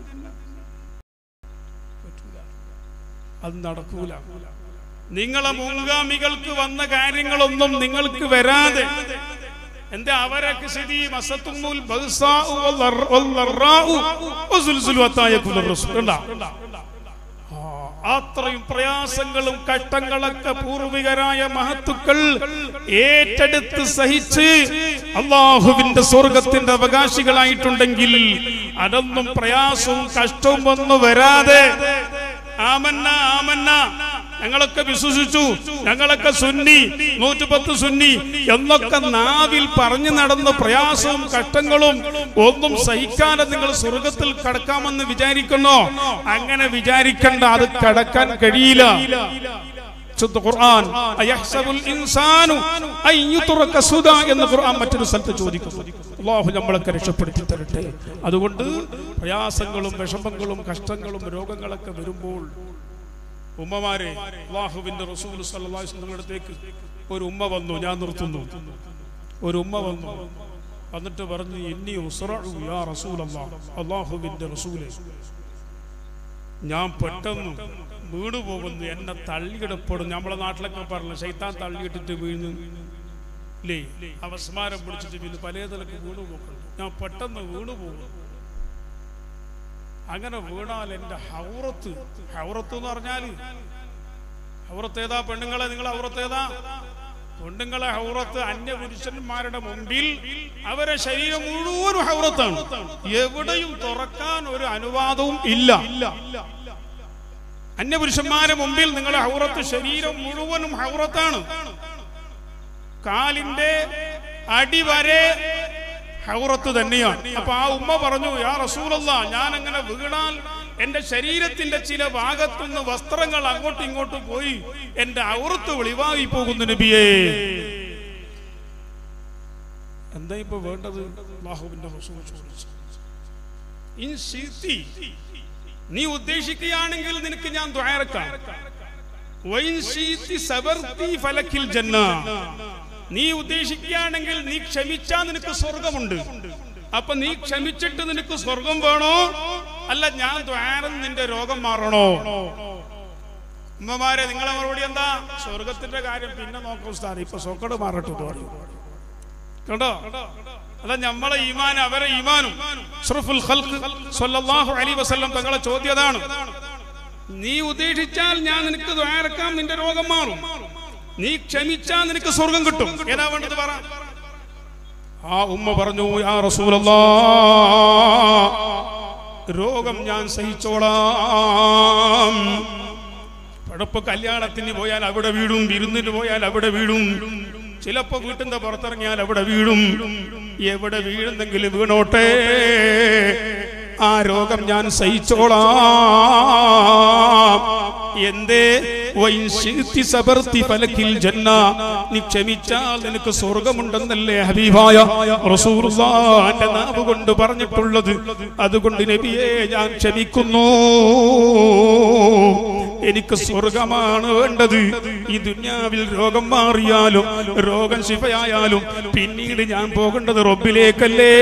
പറ്റൂല. അത് നടക്കൂല നിങ്ങളെ മുൻഗാമികൾക്ക് വന്ന കാര്യങ്ങളൊന്നും നിങ്ങൾക്ക് വരാതെ എന്താ അവരൊക്കെ സ്ഥിതി മസത്തുമ്മുൽ ബഗ്സാഉ വല്ലർ- വല്ലറാഉ വസുൽസുലു ഹത്താ യകുലർ റസൂൽ. കണ്ടാ? അത്രയും പ്രയാസങ്ങളും കഷ്ടങ്ങളൊക്കെ പൂർവികരായ മഹത്തുക്കൾ ഏറ്റെടുത്ത് സഹിച്ച് അള്ളാഹുവിന്റെ സ്വർഗത്തിന്റെ അവകാശികളായിട്ടുണ്ടെങ്കിൽ അതൊന്നും പ്രയാസവും കഷ്ടവും ഒന്നും വരാതെ ആമന്ന ആമന്ന ഞങ്ങളൊക്കെ വിശ്വസിച്ചു ഞങ്ങളൊക്കെ സുന്നി നൂറ്റിപ്പത്ത് സുന്നി എന്നൊക്കെ നാവിൽ പറഞ്ഞു നടന്ന പ്രയാസവും കഷ്ടങ്ങളും ഒന്നും സഹിക്കാതെ നിങ്ങൾ സ്വർഗത്തിൽ കടക്കാമെന്ന് വിചാരിക്കുന്നോ അങ്ങനെ വിചാരിക്കണ്ട അത് കടക്കാൻ കഴിയില്ല വിശുദ്ധ ഖുർആൻ അയഹ്സബുൽ ഇൻസാനു അൻ യുത്റക സുദാ എന്ന് ഖുർആൻ മറ്റൊരു സ്ഥലത്ത് ചോദിക്കുന്നു അല്ലാഹു നമ്മളൊക്കെ രക്ഷപ്പെടുത്തി തരട്ടെ അതുകൊണ്ട് പ്രയാസങ്ങളും വിഷമങ്ങളും കഷ്ടങ്ങളും രോഗങ്ങളൊക്കെ വരുമ്പോൾ ഉമ്മമാരെ അള്ളാഹുവിന്റെ റസൂൽ സല്ലല്ലാഹു അലൈഹി വസല്ലം അടുത്തേക്ക് ഒരു ഉമ്മ വന്നു ഞാൻ നിർത്തുന്നു ഒരു ഉമ്മ വന്നു എന്നിട്ട് പറഞ്ഞു ഇന്നി ഉസ്റഉ യാ റസൂലല്ലാഹ് അള്ളാഹുവിന്റെ റസൂലേ ഞാൻ പെട്ടെന്ന് വീണു പോകുന്നു എന്നെ തള്ളിയിടപ്പെടും നമ്മളെ നാട്ടിലൊക്കെ പറഞ്ഞു ശൈത്താൻ തള്ളിയിട്ടിട്ട് വീണു ഇല്ലേ അവസ്മാരം പിടിച്ചിട്ട് പിന്നെ പലതരക്ക് വീണു പോകുന്നു ഞാൻ പെട്ടെന്ന് വീണു പോകും അങ്ങനെ വീണാൽ എന്റെ ഹൗറത്ത് ഹൗറത്ത് എന്ന് പറഞ്ഞാല് ഹൗറത്ത് ഏതാ പെണ്ണുങ്ങളെ നിങ്ങൾ ഹൗറത്ത് ഏതാ പെണ്ണുങ്ങളെ ഹൗറത്ത് അന്യ പുരുഷന്മാരുടെ മുമ്പിൽ അവരെ ശരീരം മുഴുവനും ഹൗറത്താണ് എവിടെയും തുറക്കാൻ ഒരു അനുവാദവും ഇല്ല അന്യപുരുഷന്മാരുടെ മുമ്പിൽ നിങ്ങളെ ഹൗറത്ത് ശരീരം മുഴുവനും ഹൗറത്താണ് കാലിന്റെ അടിവരെ ഹൗറത്ത് തന്നെയാണ് അപ്പൊ ആ ഉമ്മ പറഞ്ഞു യാ റസൂലല്ല ഞാൻ അങ്ങനെ വീണാൽ എന്റെ ശരീരത്തിന്റെ ചില ഭാഗത്തുനിന്ന് വസ്ത്രങ്ങൾ അങ്ങോട്ടും ഇങ്ങോട്ടും പോയി എന്റെ ഔറത്ത് വെളിവായി പോകുന്നു നബിയേ എന്താ ഇപ്പൊ വേണ്ടത് അല്ലാഹുവിന്റെ റസൂൽ ചോദിച്ചു ഇൻ ശിർത്തി നീ ഉദ്ദേശിക്കുകയാണെങ്കിൽ നിനക്ക് ഞാൻ ദ്വാരക്കാം വൈൻ ശീത്തി സബർത്തി ഫലക്കിൽ ജന്ന നീ ഉദ്ദേശിക്കുകയാണെങ്കിൽ നീ ക്ഷമിച്ചാ നിനക്ക് സ്വർഗമുണ്ട് അപ്പൊ നീ ക്ഷമിച്ചിട്ട് നിനക്ക് സ്വർഗം വേണോ അല്ല ഞാൻ ദ്വാരം നിന്റെ രോഗം മാറണോ ഉമ്മമാരെ നിങ്ങളെ മറുപടി എന്താ സ്വർഗത്തിന്റെ കാര്യം പിന്നെ നോക്കാം ഉസ്താദ് ഇപ്പൊ സോക്കട് മാറട്ടെ എന്ന് പറയും. കേട്ടോ അല്ല നമ്മളെ ഈമാൻ അവരെ ഈമാനും അഷ്റഫുൽ ഖൽഖ് സ്വല്ലല്ലാഹു അലൈഹി വസല്ലം തങ്ങളെ ചോദ്യതാണ് നീ ഉദ്ദേശിച്ചാൽ ഞാൻ നിനക്ക് ദ്വാരക്കാം നിന്റെ രോഗം മാറും നീ ക്ഷമിച്ചാൽ നിനക്ക് സ്വർഗം കിട്ടും ഏതാ വേണ്ടത് പറ ആ ഉമ്മ പറഞ്ഞു യാ റസൂലല്ലാ രോഗം ഞാൻ സഹിച്ചോളാം പടപ്പ് കല്യാണത്തിന് പോയാൽ അവിടെ വീടും വിരുന്നിന് പോയാൽ അവിടെ വീടും ചിലപ്പോ വീട്ടിന്റെ പുറത്തിറങ്ങിയാൽ അവിടെ വീഴും എവിടെ വീഴുന്നെങ്കിലും വീണോട്ടെ ആ രോഗം ഞാൻ സഹിച്ചോളാം എന്തേ വൈൻ ശിർത്തി സബർത്തി ഫലക്കിൽ ജന്ന നീ ക്ഷമിച്ചാൽ നിനക്ക് സ്വർഗമുണ്ടെന്നല്ലേ ഹബീബായ റസൂലുള്ളാന്റെ നാവ് കൊണ്ട് പറഞ്ഞിട്ടുള്ളത് അതുകൊണ്ട് നബിയെ ഞാൻ ക്ഷമിക്കുന്നു എനിക്ക് സ്വർഗമാണ് വേണ്ടത് ഈ ദുന്യാവിൽ രോഗം മാറിയാലും രോഗം ശിഫയായാലും പിന്നീട് ഞാൻ പോകേണ്ടത് റബ്ബിലേക്കല്ലേ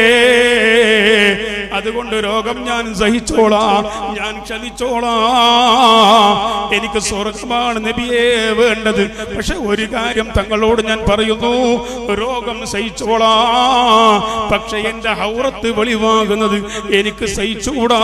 അതുകൊണ്ട് രോഗം ഞാൻ സഹിച്ചോളാം ഞാൻ ക്ഷമിച്ചോളാം എനിക്ക് സ്വർഗമാണ് നബിയെ വേണ്ടത് പക്ഷെ ഒരു കാര്യം തങ്ങളോട് ഞാൻ പറയുന്നു രോഗം സഹിച്ചോളാം പക്ഷെ എന്റെ ഹൗറത്ത് വെളിവാകുന്നത് എനിക്ക് സഹിച്ചുകൂടാ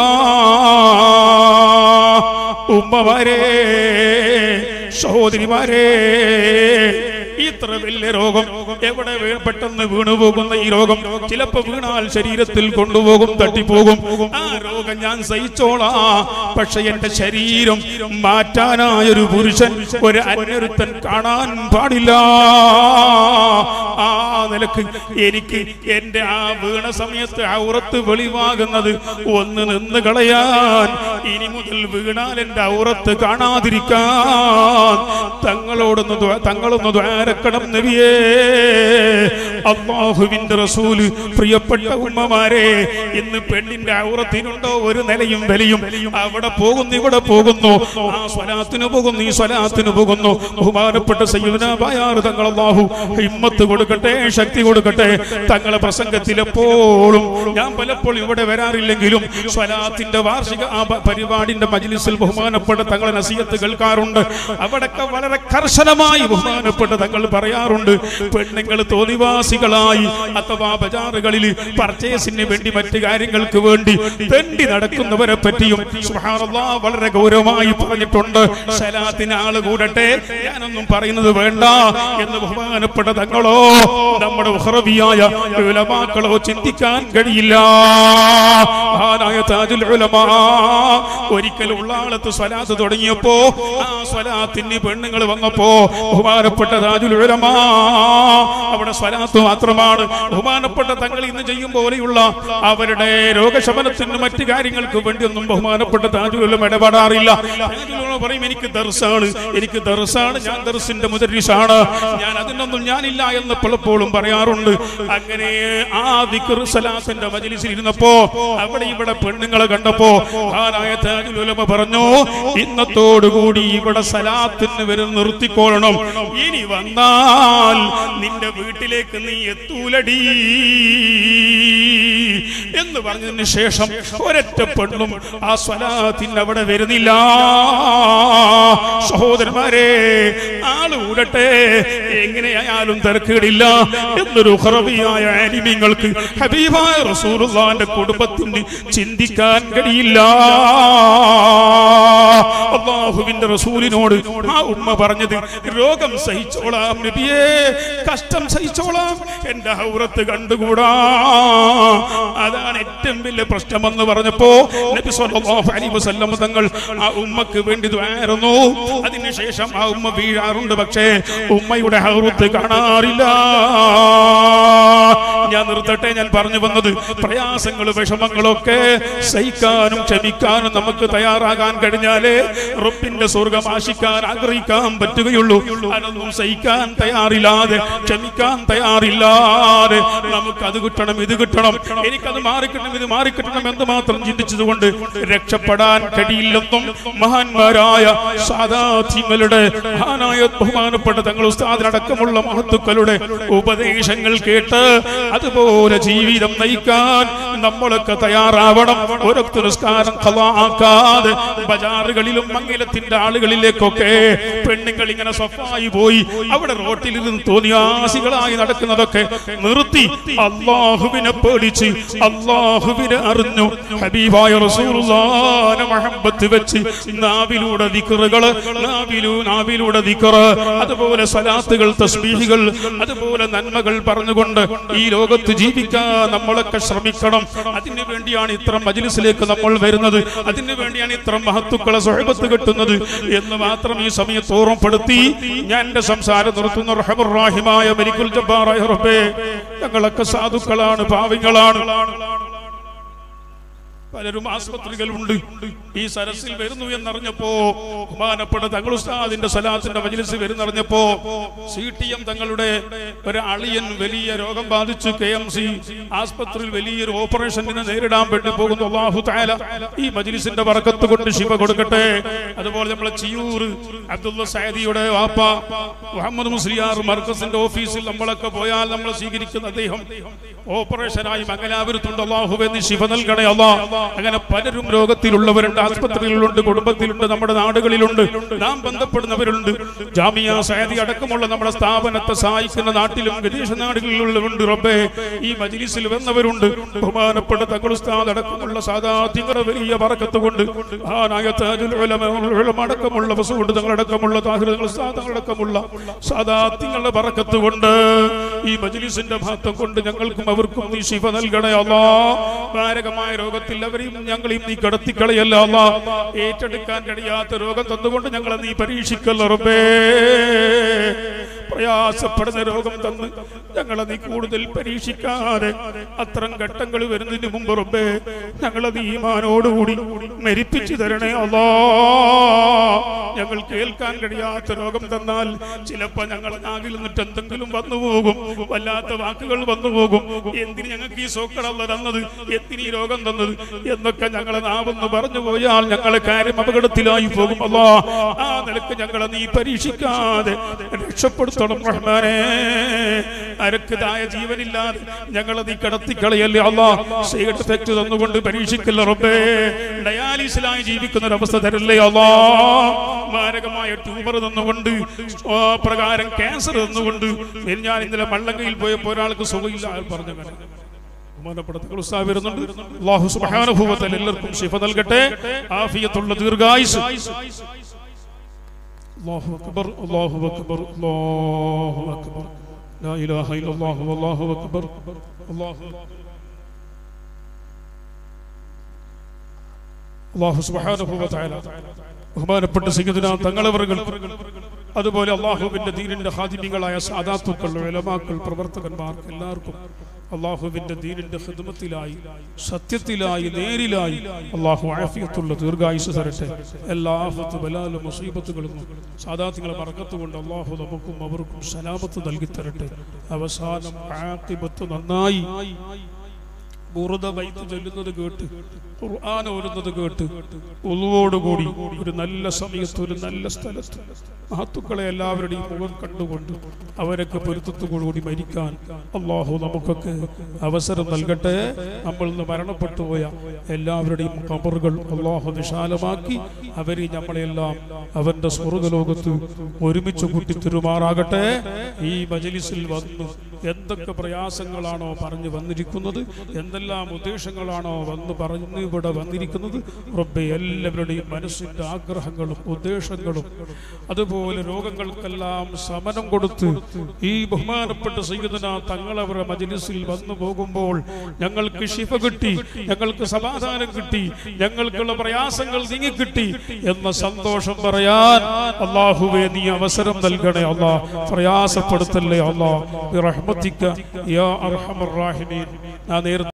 ഉമ്മമാരെ സഹോദരിമാരെ ഇത്ര വലിയ രോഗം എവിടെ വീ- പെട്ടെന്ന് വീണുപോകുന്ന ഈ രോഗം ചിലപ്പോ വീണാൽ ശരീരത്തിൽ കൊണ്ടുപോകും തട്ടിപ്പോകും ആ രോഗം ഞാൻ സഹിച്ചോളാം പക്ഷെ എന്റെ ശരീരം മാറ്റാനായൊരു പുരുഷൻ ഒരു അന്യരുത്തൻ കാണാൻ പാടില്ല ആ നിലക്ക് എനിക്ക് എന്റെ ആ വീണ സമയത്ത് ഔറത്ത് വെളിവാകുന്നത് ഒന്ന് നിന്ന് കളയാൻ ഇനി മുതൽ വീണാൽ എന്റെ ഔറത്ത് കാണാതിരിക്കാൻ തങ്ങളോടൊന്ന് ദ്വാ- തങ്ങളൊന്ന് ദ്വാരക്കണം നബിയേ അള്ളാഹുവിന്റെ റസൂല് പ്രിയപ്പെട്ട ഉമ്മമാരെ ഇന്ന് പെണ്ണിന്റെ ഔറത്തിനുണ്ടോ ഒരു നിലയും വിലയും അവിടെ പോകുന്നു ഇവിടെ പോകുന്നു ആ സ്വലാത്തിന് പോകുന്നു ഈ സ്വലാത്തിന് പോകുന്നു ബഹുമാനപ്പെട്ട സയ്യുദനായ തങ്ങൾ അള്ളാഹു ഹിമ്മത്ത് കൊടുക്കട്ടെ ശക്തി കൊടുക്കട്ടെ തങ്ങളെ പ്രസംഗത്തിൽ എപ്പോഴും ഞാൻ പലപ്പോഴും ഇവിടെ വരാറില്ലെങ്കിലും സ്വലാത്തിന്റെ വാർഷിക ആ പ- പരിപാടിന്റെ മജ്ലിസിൽ ബഹുമാനപ്പെട്ട തങ്ങളെ നസീഹത്ത് കേൾക്കാറുണ്ട് അവിടൊക്കെ വളരെ കർശനമായി ബഹുമാനപ്പെട്ട തങ്ങൾ പറയാറുണ്ട് പെണ്ണുങ്ങൾ തോന്നിവാസ അന്തേവാസികളായി അഥവാ ബജാറുകളിൽ പർച്ചേസിന് വേണ്ടി മറ്റു കാര്യങ്ങൾക്ക് വേണ്ടി തെണ്ടി നടക്കുന്നവരെ പറ്റിയും സുബ്ഹാനല്ലാ വളരെ ഗൗരവമായി പറഞ്ഞിട്ടുണ്ട് സലാത്തിന് ആള് കൂടട്ടെ ഞാനൊന്നും പറയുന്നത് വേണ്ട എന്ന് ബഹുമാനപ്പെട്ട തങ്ങളോ നമ്മുടെ ഉഹ്റവിയായ ഉലമാക്കളോ ചിന്തിക്കാൻ കഴിയില്ല മഹാനായ താജുൽ ഉലമാ ഒരിക്കൽ ഉള്ളാളത്ത് സ്വലാത്ത് തുടങ്ങിയപ്പോ ആ സ്വലാത്തിന് പെണ്ണുങ്ങൾ വന്നപ്പോ ബഹുമാനപ്പെട്ട താജുൽ ഉലമാ അവിടെ സ്വലാത്ത് മാത്രമാണ് ബഹുമാനപ്പെട്ട തങ്ങൾ ഇന്ന് ചെയ്യും പോലെയുള്ള അവരുടെ രോഗശമനത്തിന് മറ്റു കാര്യങ്ങൾക്ക് വേണ്ടിയൊന്നും ബഹുമാനപ്പെട്ട താജുൽ ഉലമ ഇടപെടാറില്ല താജുൽ ഉലമ പറയും എനിക്ക് ദർസാണ് എനിക്ക് ദർസാണ് ഞാൻ ദർസിന്റെ മുദരിസാണ് ഞാൻ അതിനൊന്നും ഞാനില്ല എന്ന് പലപ്പോഴും പറയാറുണ്ട് അങ്ങനെ ആ ദിക്ർ സലാത്തിന്റെ മജ്ലിസിൽ ഇരുന്നപ്പോ അവിടെ ഇവിടെ പെണ്ണുങ്ങളെ കണ്ടപ്പോ മഹാനായ താജുൽ ഉലമ പറഞ്ഞു ഇന്നത്തോടുകൂടി ഇവിടെ സലാത്തിന് വരും നിർത്തിക്കോളണം ഇനി വന്നാൽ നിന്റെ വീട്ടിലേക്ക് നീ എത്തൂലടി എന്ന് പറഞ്ഞതിന് ശേഷം ഒരൊറ്റ പെണ്ണും ആ സ്വലാത്തിന് അവിടെ വരുന്നില്ല സഹോദരന്മാരെ ആള് കൂടട്ടെ എങ്ങനെയായാലും തിരക്കേടില്ല എന്നൊരു ഹറബിയായ ആനിമ്യങ്ങൾക്ക് ഹബീബായ റസൂലുള്ളാന്റെ കുടുംബത്തിന് ചിന്തിക്കാൻ കഴിയില്ല അള്ളാഹുവിന്റെ റസൂലിനോട് ആ ഉമ്മ പറഞ്ഞത് രോഗം സഹിച്ചോളാം നബിയേ കഷ്ടം സഹിച്ചോളാം എന്റെ ഹൗറത്ത് കണ്ടുകൂടാ അതാണ് ഏറ്റവും വലിയ പ്രശ്നമെന്ന് പറഞ്ഞപ്പോ നബി സല്ലല്ലാഹു അലൈഹി വസല്ലം തങ്ങൾ ആ ഉമ്മക്ക് വേണ്ടി ദ്വാരുന്നു അതിനുശേഷം ആ ഉമ്മ വീഴാറുണ്ട് പക്ഷേ ഉമ്മയുടെ ഹൗറത്ത് കാണാറില്ല ഞാൻ നിർത്തട്ടെ ഞാൻ പറഞ്ഞു വന്നത് പ്രയാസങ്ങളും വിഷമങ്ങളൊക്കെ സഹിക്കാനും ക്ഷമിക്കാനും നമുക്ക് തയ്യാറാകാൻ കഴിഞ്ഞാലേ റബ്ബിന്റെ സ്വർഗം ആശിക്കാൻ ആഗ്രഹിക്കാൻ പറ്റുകയുള്ളൂ അതൊന്നും സഹിക്കാൻ തയ്യാറില്ലാതെ ക്ഷമിക്കാൻ തയ്യാറില്ലാതെ നമുക്ക് അത് കിട്ടണം ഇത് കിട്ടണം എനിക്കത് മാറിക്കിട്ടണം ഇത് മാറിക്കിട്ടണം എന്ന് മാത്രം ചിന്തിച്ചതുകൊണ്ട് രക്ഷപ്പെടാൻ കഴിയില്ലെന്നും മഹാന്മാരായ സാധാത്യങ്ങളുടെ മഹാനായ ബഹുമാനപ്പെട്ട തങ്ങൾ ഉസ്താദിനടക്കമുള്ള മഹത്തുക്കളുടെ ഉപദേശങ്ങൾ കേട്ട് അതുപോലെ ജീവിതം നയിക്കാൻ നമ്മളൊക്കെ തയ്യാറാവണം ഒരൊക്കെ നിസ്കാരം ഖലാക്കാതെ ബജാറുകളിലും മംഗലത്തിന്റെ ആളുകളിലേക്കൊക്കെ പെണ്ണുങ്ങൾ ഇങ്ങനെ സ്വഫായി പോയി അവിടെ റോട്ടിൽ നിന്ന് തോന്നിയാസികളായി നടക്കുന്നതൊക്കെ നിർത്തി അള്ളാഹുവിനെ പേടിച്ച് അള്ളാഹുവിനെ അറിഞ്ഞു ഹബീബായ റസൂലുള്ളാഹിനെ മഹബത്ത് വെച്ച് നാവിലൂടെ ദിക്റുകള് നാവിലൂ നാവിലൂടെ ദിക്റ് അതുപോലെ സലാത്തുകൾ തസ്ബീഹുകൾ അതുപോലെ നന്മകൾ പറഞ്ഞുകൊണ്ട് ഈ ലോകത്ത് ജീവിക്കാൻ നമ്മളൊക്കെ ശ്രമിക്കണം അതിനു വേണ്ടിയാണ് ഇത്ര മജ്ലിസിലേക്ക് നമ്മൾ വരുന്നത് അതിനു വേണ്ടിയാണ് ഇത്ര മഹത്തുക്കളെ സ്വഹബത്ത് കിട്ടുന്നത് എന്ന് മാത്രം ഈ സമയത്ത് ഓർമ്മപ്പെടുത്തി ഞാൻ എന്റെ സംസാരം നിർത്തുന്ന റഹമുറാഹിമായ മലിക്കുൽ ജബ്ബാറായ റബ്ബേ ഞങ്ങളൊക്കെ സാധുക്കളാണ് പാവികളാണ് പലരും ആസ്പത്രികളുണ്ട് ഈ സരസിൽ വരുന്നു എന്നറിഞ്ഞപ്പോ ബഹുമാനപ്പെട്ട തങ്ങൾ ഉസ്താദിന്റെ സലാത്തിന്റെ മജ്ലിസ് വരുന്നറിഞ്ഞപ്പോ സി ടി എം തങ്ങളുടെ ഒരു അളിയൻ വലിയ രോഗം ബാധിച്ചു കെ എം സി ആസ്പത്രിയിൽ വലിയൊരു ഓപ്പറേഷനിനെ നേരിടാൻ വേണ്ടി പോകുന്നു അള്ളാഹു താല ഈ മജ്ലിസിന്റെ വറക്കത്ത് കൊണ്ട് ശിവ കൊടുക്കട്ടെ അതുപോലെ നമ്മളെ ചിയൂർ അബ്ദുള്ള സൈദിയുടെ വാപ്പ മുഹമ്മദ് മുസ്ലിയാർ മർക്കസിന്റെ ഓഫീസിൽ നമ്മളൊക്കെ പോയാൽ നമ്മൾ സ്വീകരിക്കുന്ന അദ്ദേഹം ഓപ്പറേഷനായി മംഗലാപുരത്തുണ്ട് അള്ളാഹുവെ നീ ശിവ നൽകണേ അള്ളാ അങ്ങനെ പലരും രോഗത്തിലുള്ളവരുണ്ട് ആസ്പത്രികളിലുണ്ട് കുടുംബത്തിലുണ്ട് നമ്മുടെ നാടുകളിലുണ്ട് നാം ബന്ധപ്പെടുന്നവരുണ്ട് ജാമിയ സയദി അടക്കമുള്ള നമ്മുടെ സ്ഥാപനത്തെ സഹായിക്കുന്ന നാട്ടിലും വിദേശ നാടുകളിലുള്ളവരുണ്ട് റബ്ബേ ഈ മജ്ലിസിൽ വന്നവരുണ്ട് ബഹുമാനപ്പെട്ട തങ്ങളുസ്താദ് അടക്കമുള്ള സാധാത്യങ്ങളുടെ വലിയ പറക്കത്ത് കൊണ്ട് മഹാനായ താജുൽ ഉലമ ഉലമ അടക്കമുള്ള വസുകൊണ്ട് തങ്ങളടക്കമുള്ള താഹിറുകൾ സാധങ്ങളടക്കമുള്ള സാധാത്യങ്ങളുടെ പറക്കത്ത് കൊണ്ട് ഈ മജ്ലിസിന്റെ മഹത്വം കൊണ്ട് ഞങ്ങൾക്കും അവർക്കും നീ ശിവ നൽകണേ അല്ലാ മാരകമായ രോഗത്തിൽ അവരെയും ഞങ്ങളെയും നീ കടത്തിക്കളയല്ല അല്ലാ ഏറ്റെടുക്കാൻ കഴിയാത്ത രോഗം തന്നുകൊണ്ട് ഞങ്ങളെ നീ പരീക്ഷിക്കല്ല റബ്ബേ പ്രയാസപ്പെടുന്ന രോഗം തന്ന് ഞങ്ങളെ നീ കൂടുതൽ പരീക്ഷിക്കാതെ അത്തരം ഘട്ടങ്ങൾ വരുന്നതിന് മുമ്പ് റബ്ബേ ഞങ്ങളെ നീ ഈമാനോടുകൂടി മരിപ്പിച്ചു തരണേ അല്ലാ ഞങ്ങൾ കേൾക്കാൻ കഴിയാത്ത രോഗം തന്നാൽ ചിലപ്പോ ഞങ്ങൾ നാകിൽ നിന്നിട്ട് എന്തെങ്കിലും വന്നു പോകും വല്ലാത്ത വാക്കുകൾ വന്നു പോകും എന്തിന് ഞങ്ങൾക്ക് ഈ സോക്കളല്ല തന്നത് എന്തിന് ഈ രോഗം തന്നത് എന്നൊക്കെ ഞങ്ങളെ നാവെന്ന് പറഞ്ഞു പോയാൽ ഞങ്ങളെ കാര്യം അപകടത്തിലായി പോകും അല്ലാ ആ നിലക്ക് ഞങ്ങളെ നീ പരീക്ഷിക്കാതെ രക്ഷപ്പെടുത്തണം റഹ്മാനെ അരക്കതായ ജീവനില്ലാതെ ഞങ്ങളെ നീ കടത്തിക്കളയല്ലേ അല്ലാ സൈഡ് എഫക്ട് തന്നുകൊണ്ട് പരീക്ഷിക്കല്ല റബ്ബേ ഡയാലിസിലായി ജീവിക്കുന്ന ഒരവസ്ഥ തരല്ലേ അല്ലാ മാരകമായ ട്യൂമർ തന്നുകൊണ്ട് ആ പ്രകാരം ക്യാൻസർ തന്നുകൊണ്ട് ഞാൻ ഇന്നലെ വള്ളങ്കയിൽ പോയപ്പോൾ ഒരാൾക്ക് സുഖമില്ല അയാൾ പറഞ്ഞു അങ്ങനെ ബഹുമാനപ്പെട്ട തങ്ങൾ ഉസ്താദ് വരുന്നുണ്ട് അല്ലാഹു സുബ്ഹാനഹു വ തആല എല്ലാവർക്കും ശിഫ നൽകട്ടെ ആഫിയത്തുള്ള ദീർഘായുസ് അല്ലാഹു അക്ബർ അല്ലാഹു അക്ബർ അല്ലാഹു അക്ബർ ലാ ഇലാഹ ഇല്ലല്ലാഹു വല്ലാഹു അക്ബർ അല്ലാഹു അല്ലാഹു സുബ്ഹാനഹു വ തആല ബഹുമാനപ്പെട്ട സയ്യിദുനാ തങ്ങളവറുകൾ അതുപോലെ അള്ളാഹുവിന്റെ ദീനിന്റെ ഹാദിമ്യങ്ങളായ സാദാത്തുക്കൾ ഉലമാക്കൾ പ്രവർത്തകന്മാർക്ക് എല്ലാവർക്കും അള്ളാഹുവിന്റെ ദീനിന്റെ ഹിദ്മത്തിലായി സത്യത്തിലായി നേരിലായി അള്ളാഹു ആഫിയത്തുള്ള ദീർഘായുസ് തരട്ടെ എല്ലാ ആഫത്ത് ബലാലും മുസീബത്തുകളും സാദാത്തുകളെ മറക്കത്തുകൊണ്ട് അള്ളാഹു നമുക്കും അവർക്കും സലാമത്ത് നൽകി തരട്ടെ അവസാനം ആഖിബത്ത് നന്നായി ബുറുദ വൈത്ത് ചൊല്ലുന്നത് കേട്ട് ഖുർആൻ ഓരുന്നത് കേട്ട് ഉളുവോടുകൂടി ഒരു നല്ല സമയത്ത് ഒരു നല്ല സ്ഥലത്ത് മഹത്തുക്കളെ എല്ലാവരുടെയും മുഖം കണ്ടുകൊണ്ട് അവരൊക്കെ പൊരുത്തത്തോടുകൂടി മരിക്കാൻ അള്ളാഹു നമുക്കൊക്കെ അവസരം നൽകട്ടെ നമ്മൾ ഇന്ന് മരണപ്പെട്ടു പോയ എല്ലാവരുടെയും കബറുകൾ അള്ളാഹു വിശാലമാക്കി അവരെ നമ്മളെല്ലാം അവന്റെ സ്വർഗലോകത്ത് ഒരുമിച്ച് കൂട്ടിത്തിരുമാറാകട്ടെ ഈ മജലിസിൽ വന്ന് എന്തൊക്കെ പ്രയാസങ്ങളാണോ പറഞ്ഞു വന്നിരിക്കുന്നത് എന്തെല്ലാം ഉദ്ദേശങ്ങളാണോ വന്ന് പറഞ്ഞ് ഇവിടെ വന്നിരിക്കുന്നത് റബ്ബെ എല്ലാവരുടെയും മനസ്സിന്റെ ആഗ്രഹങ്ങളും ഉദ്ദേശങ്ങളും അതുപോലെ രോഗങ്ങൾക്കെല്ലാം സമനം കൊടുത്ത് ഈ ബഹുമാനപ്പെട്ട സയ്യിദന തങ്ങളവരുടെ മജലിസിൽ വന്നു പോകുമ്പോൾ ഞങ്ങൾക്ക് ശിഫ കിട്ടി ഞങ്ങൾക്ക് സമാധാനം കിട്ടി ഞങ്ങൾക്കുള്ള പ്രയാസങ്ങൾ നീങ്ങിക്കിട്ടി എന്ന സന്തോഷം പറയാൻ അള്ളാഹുവെ നീ അവസരം നൽകണേ അള്ളാ പ്രയാസപ്പെടുത്തല്ലേ അള്ളാ റഹ്മത്തിക്ക യാ അർഹമർ റാഹിമീൻ ഞാൻ നേരത്തെ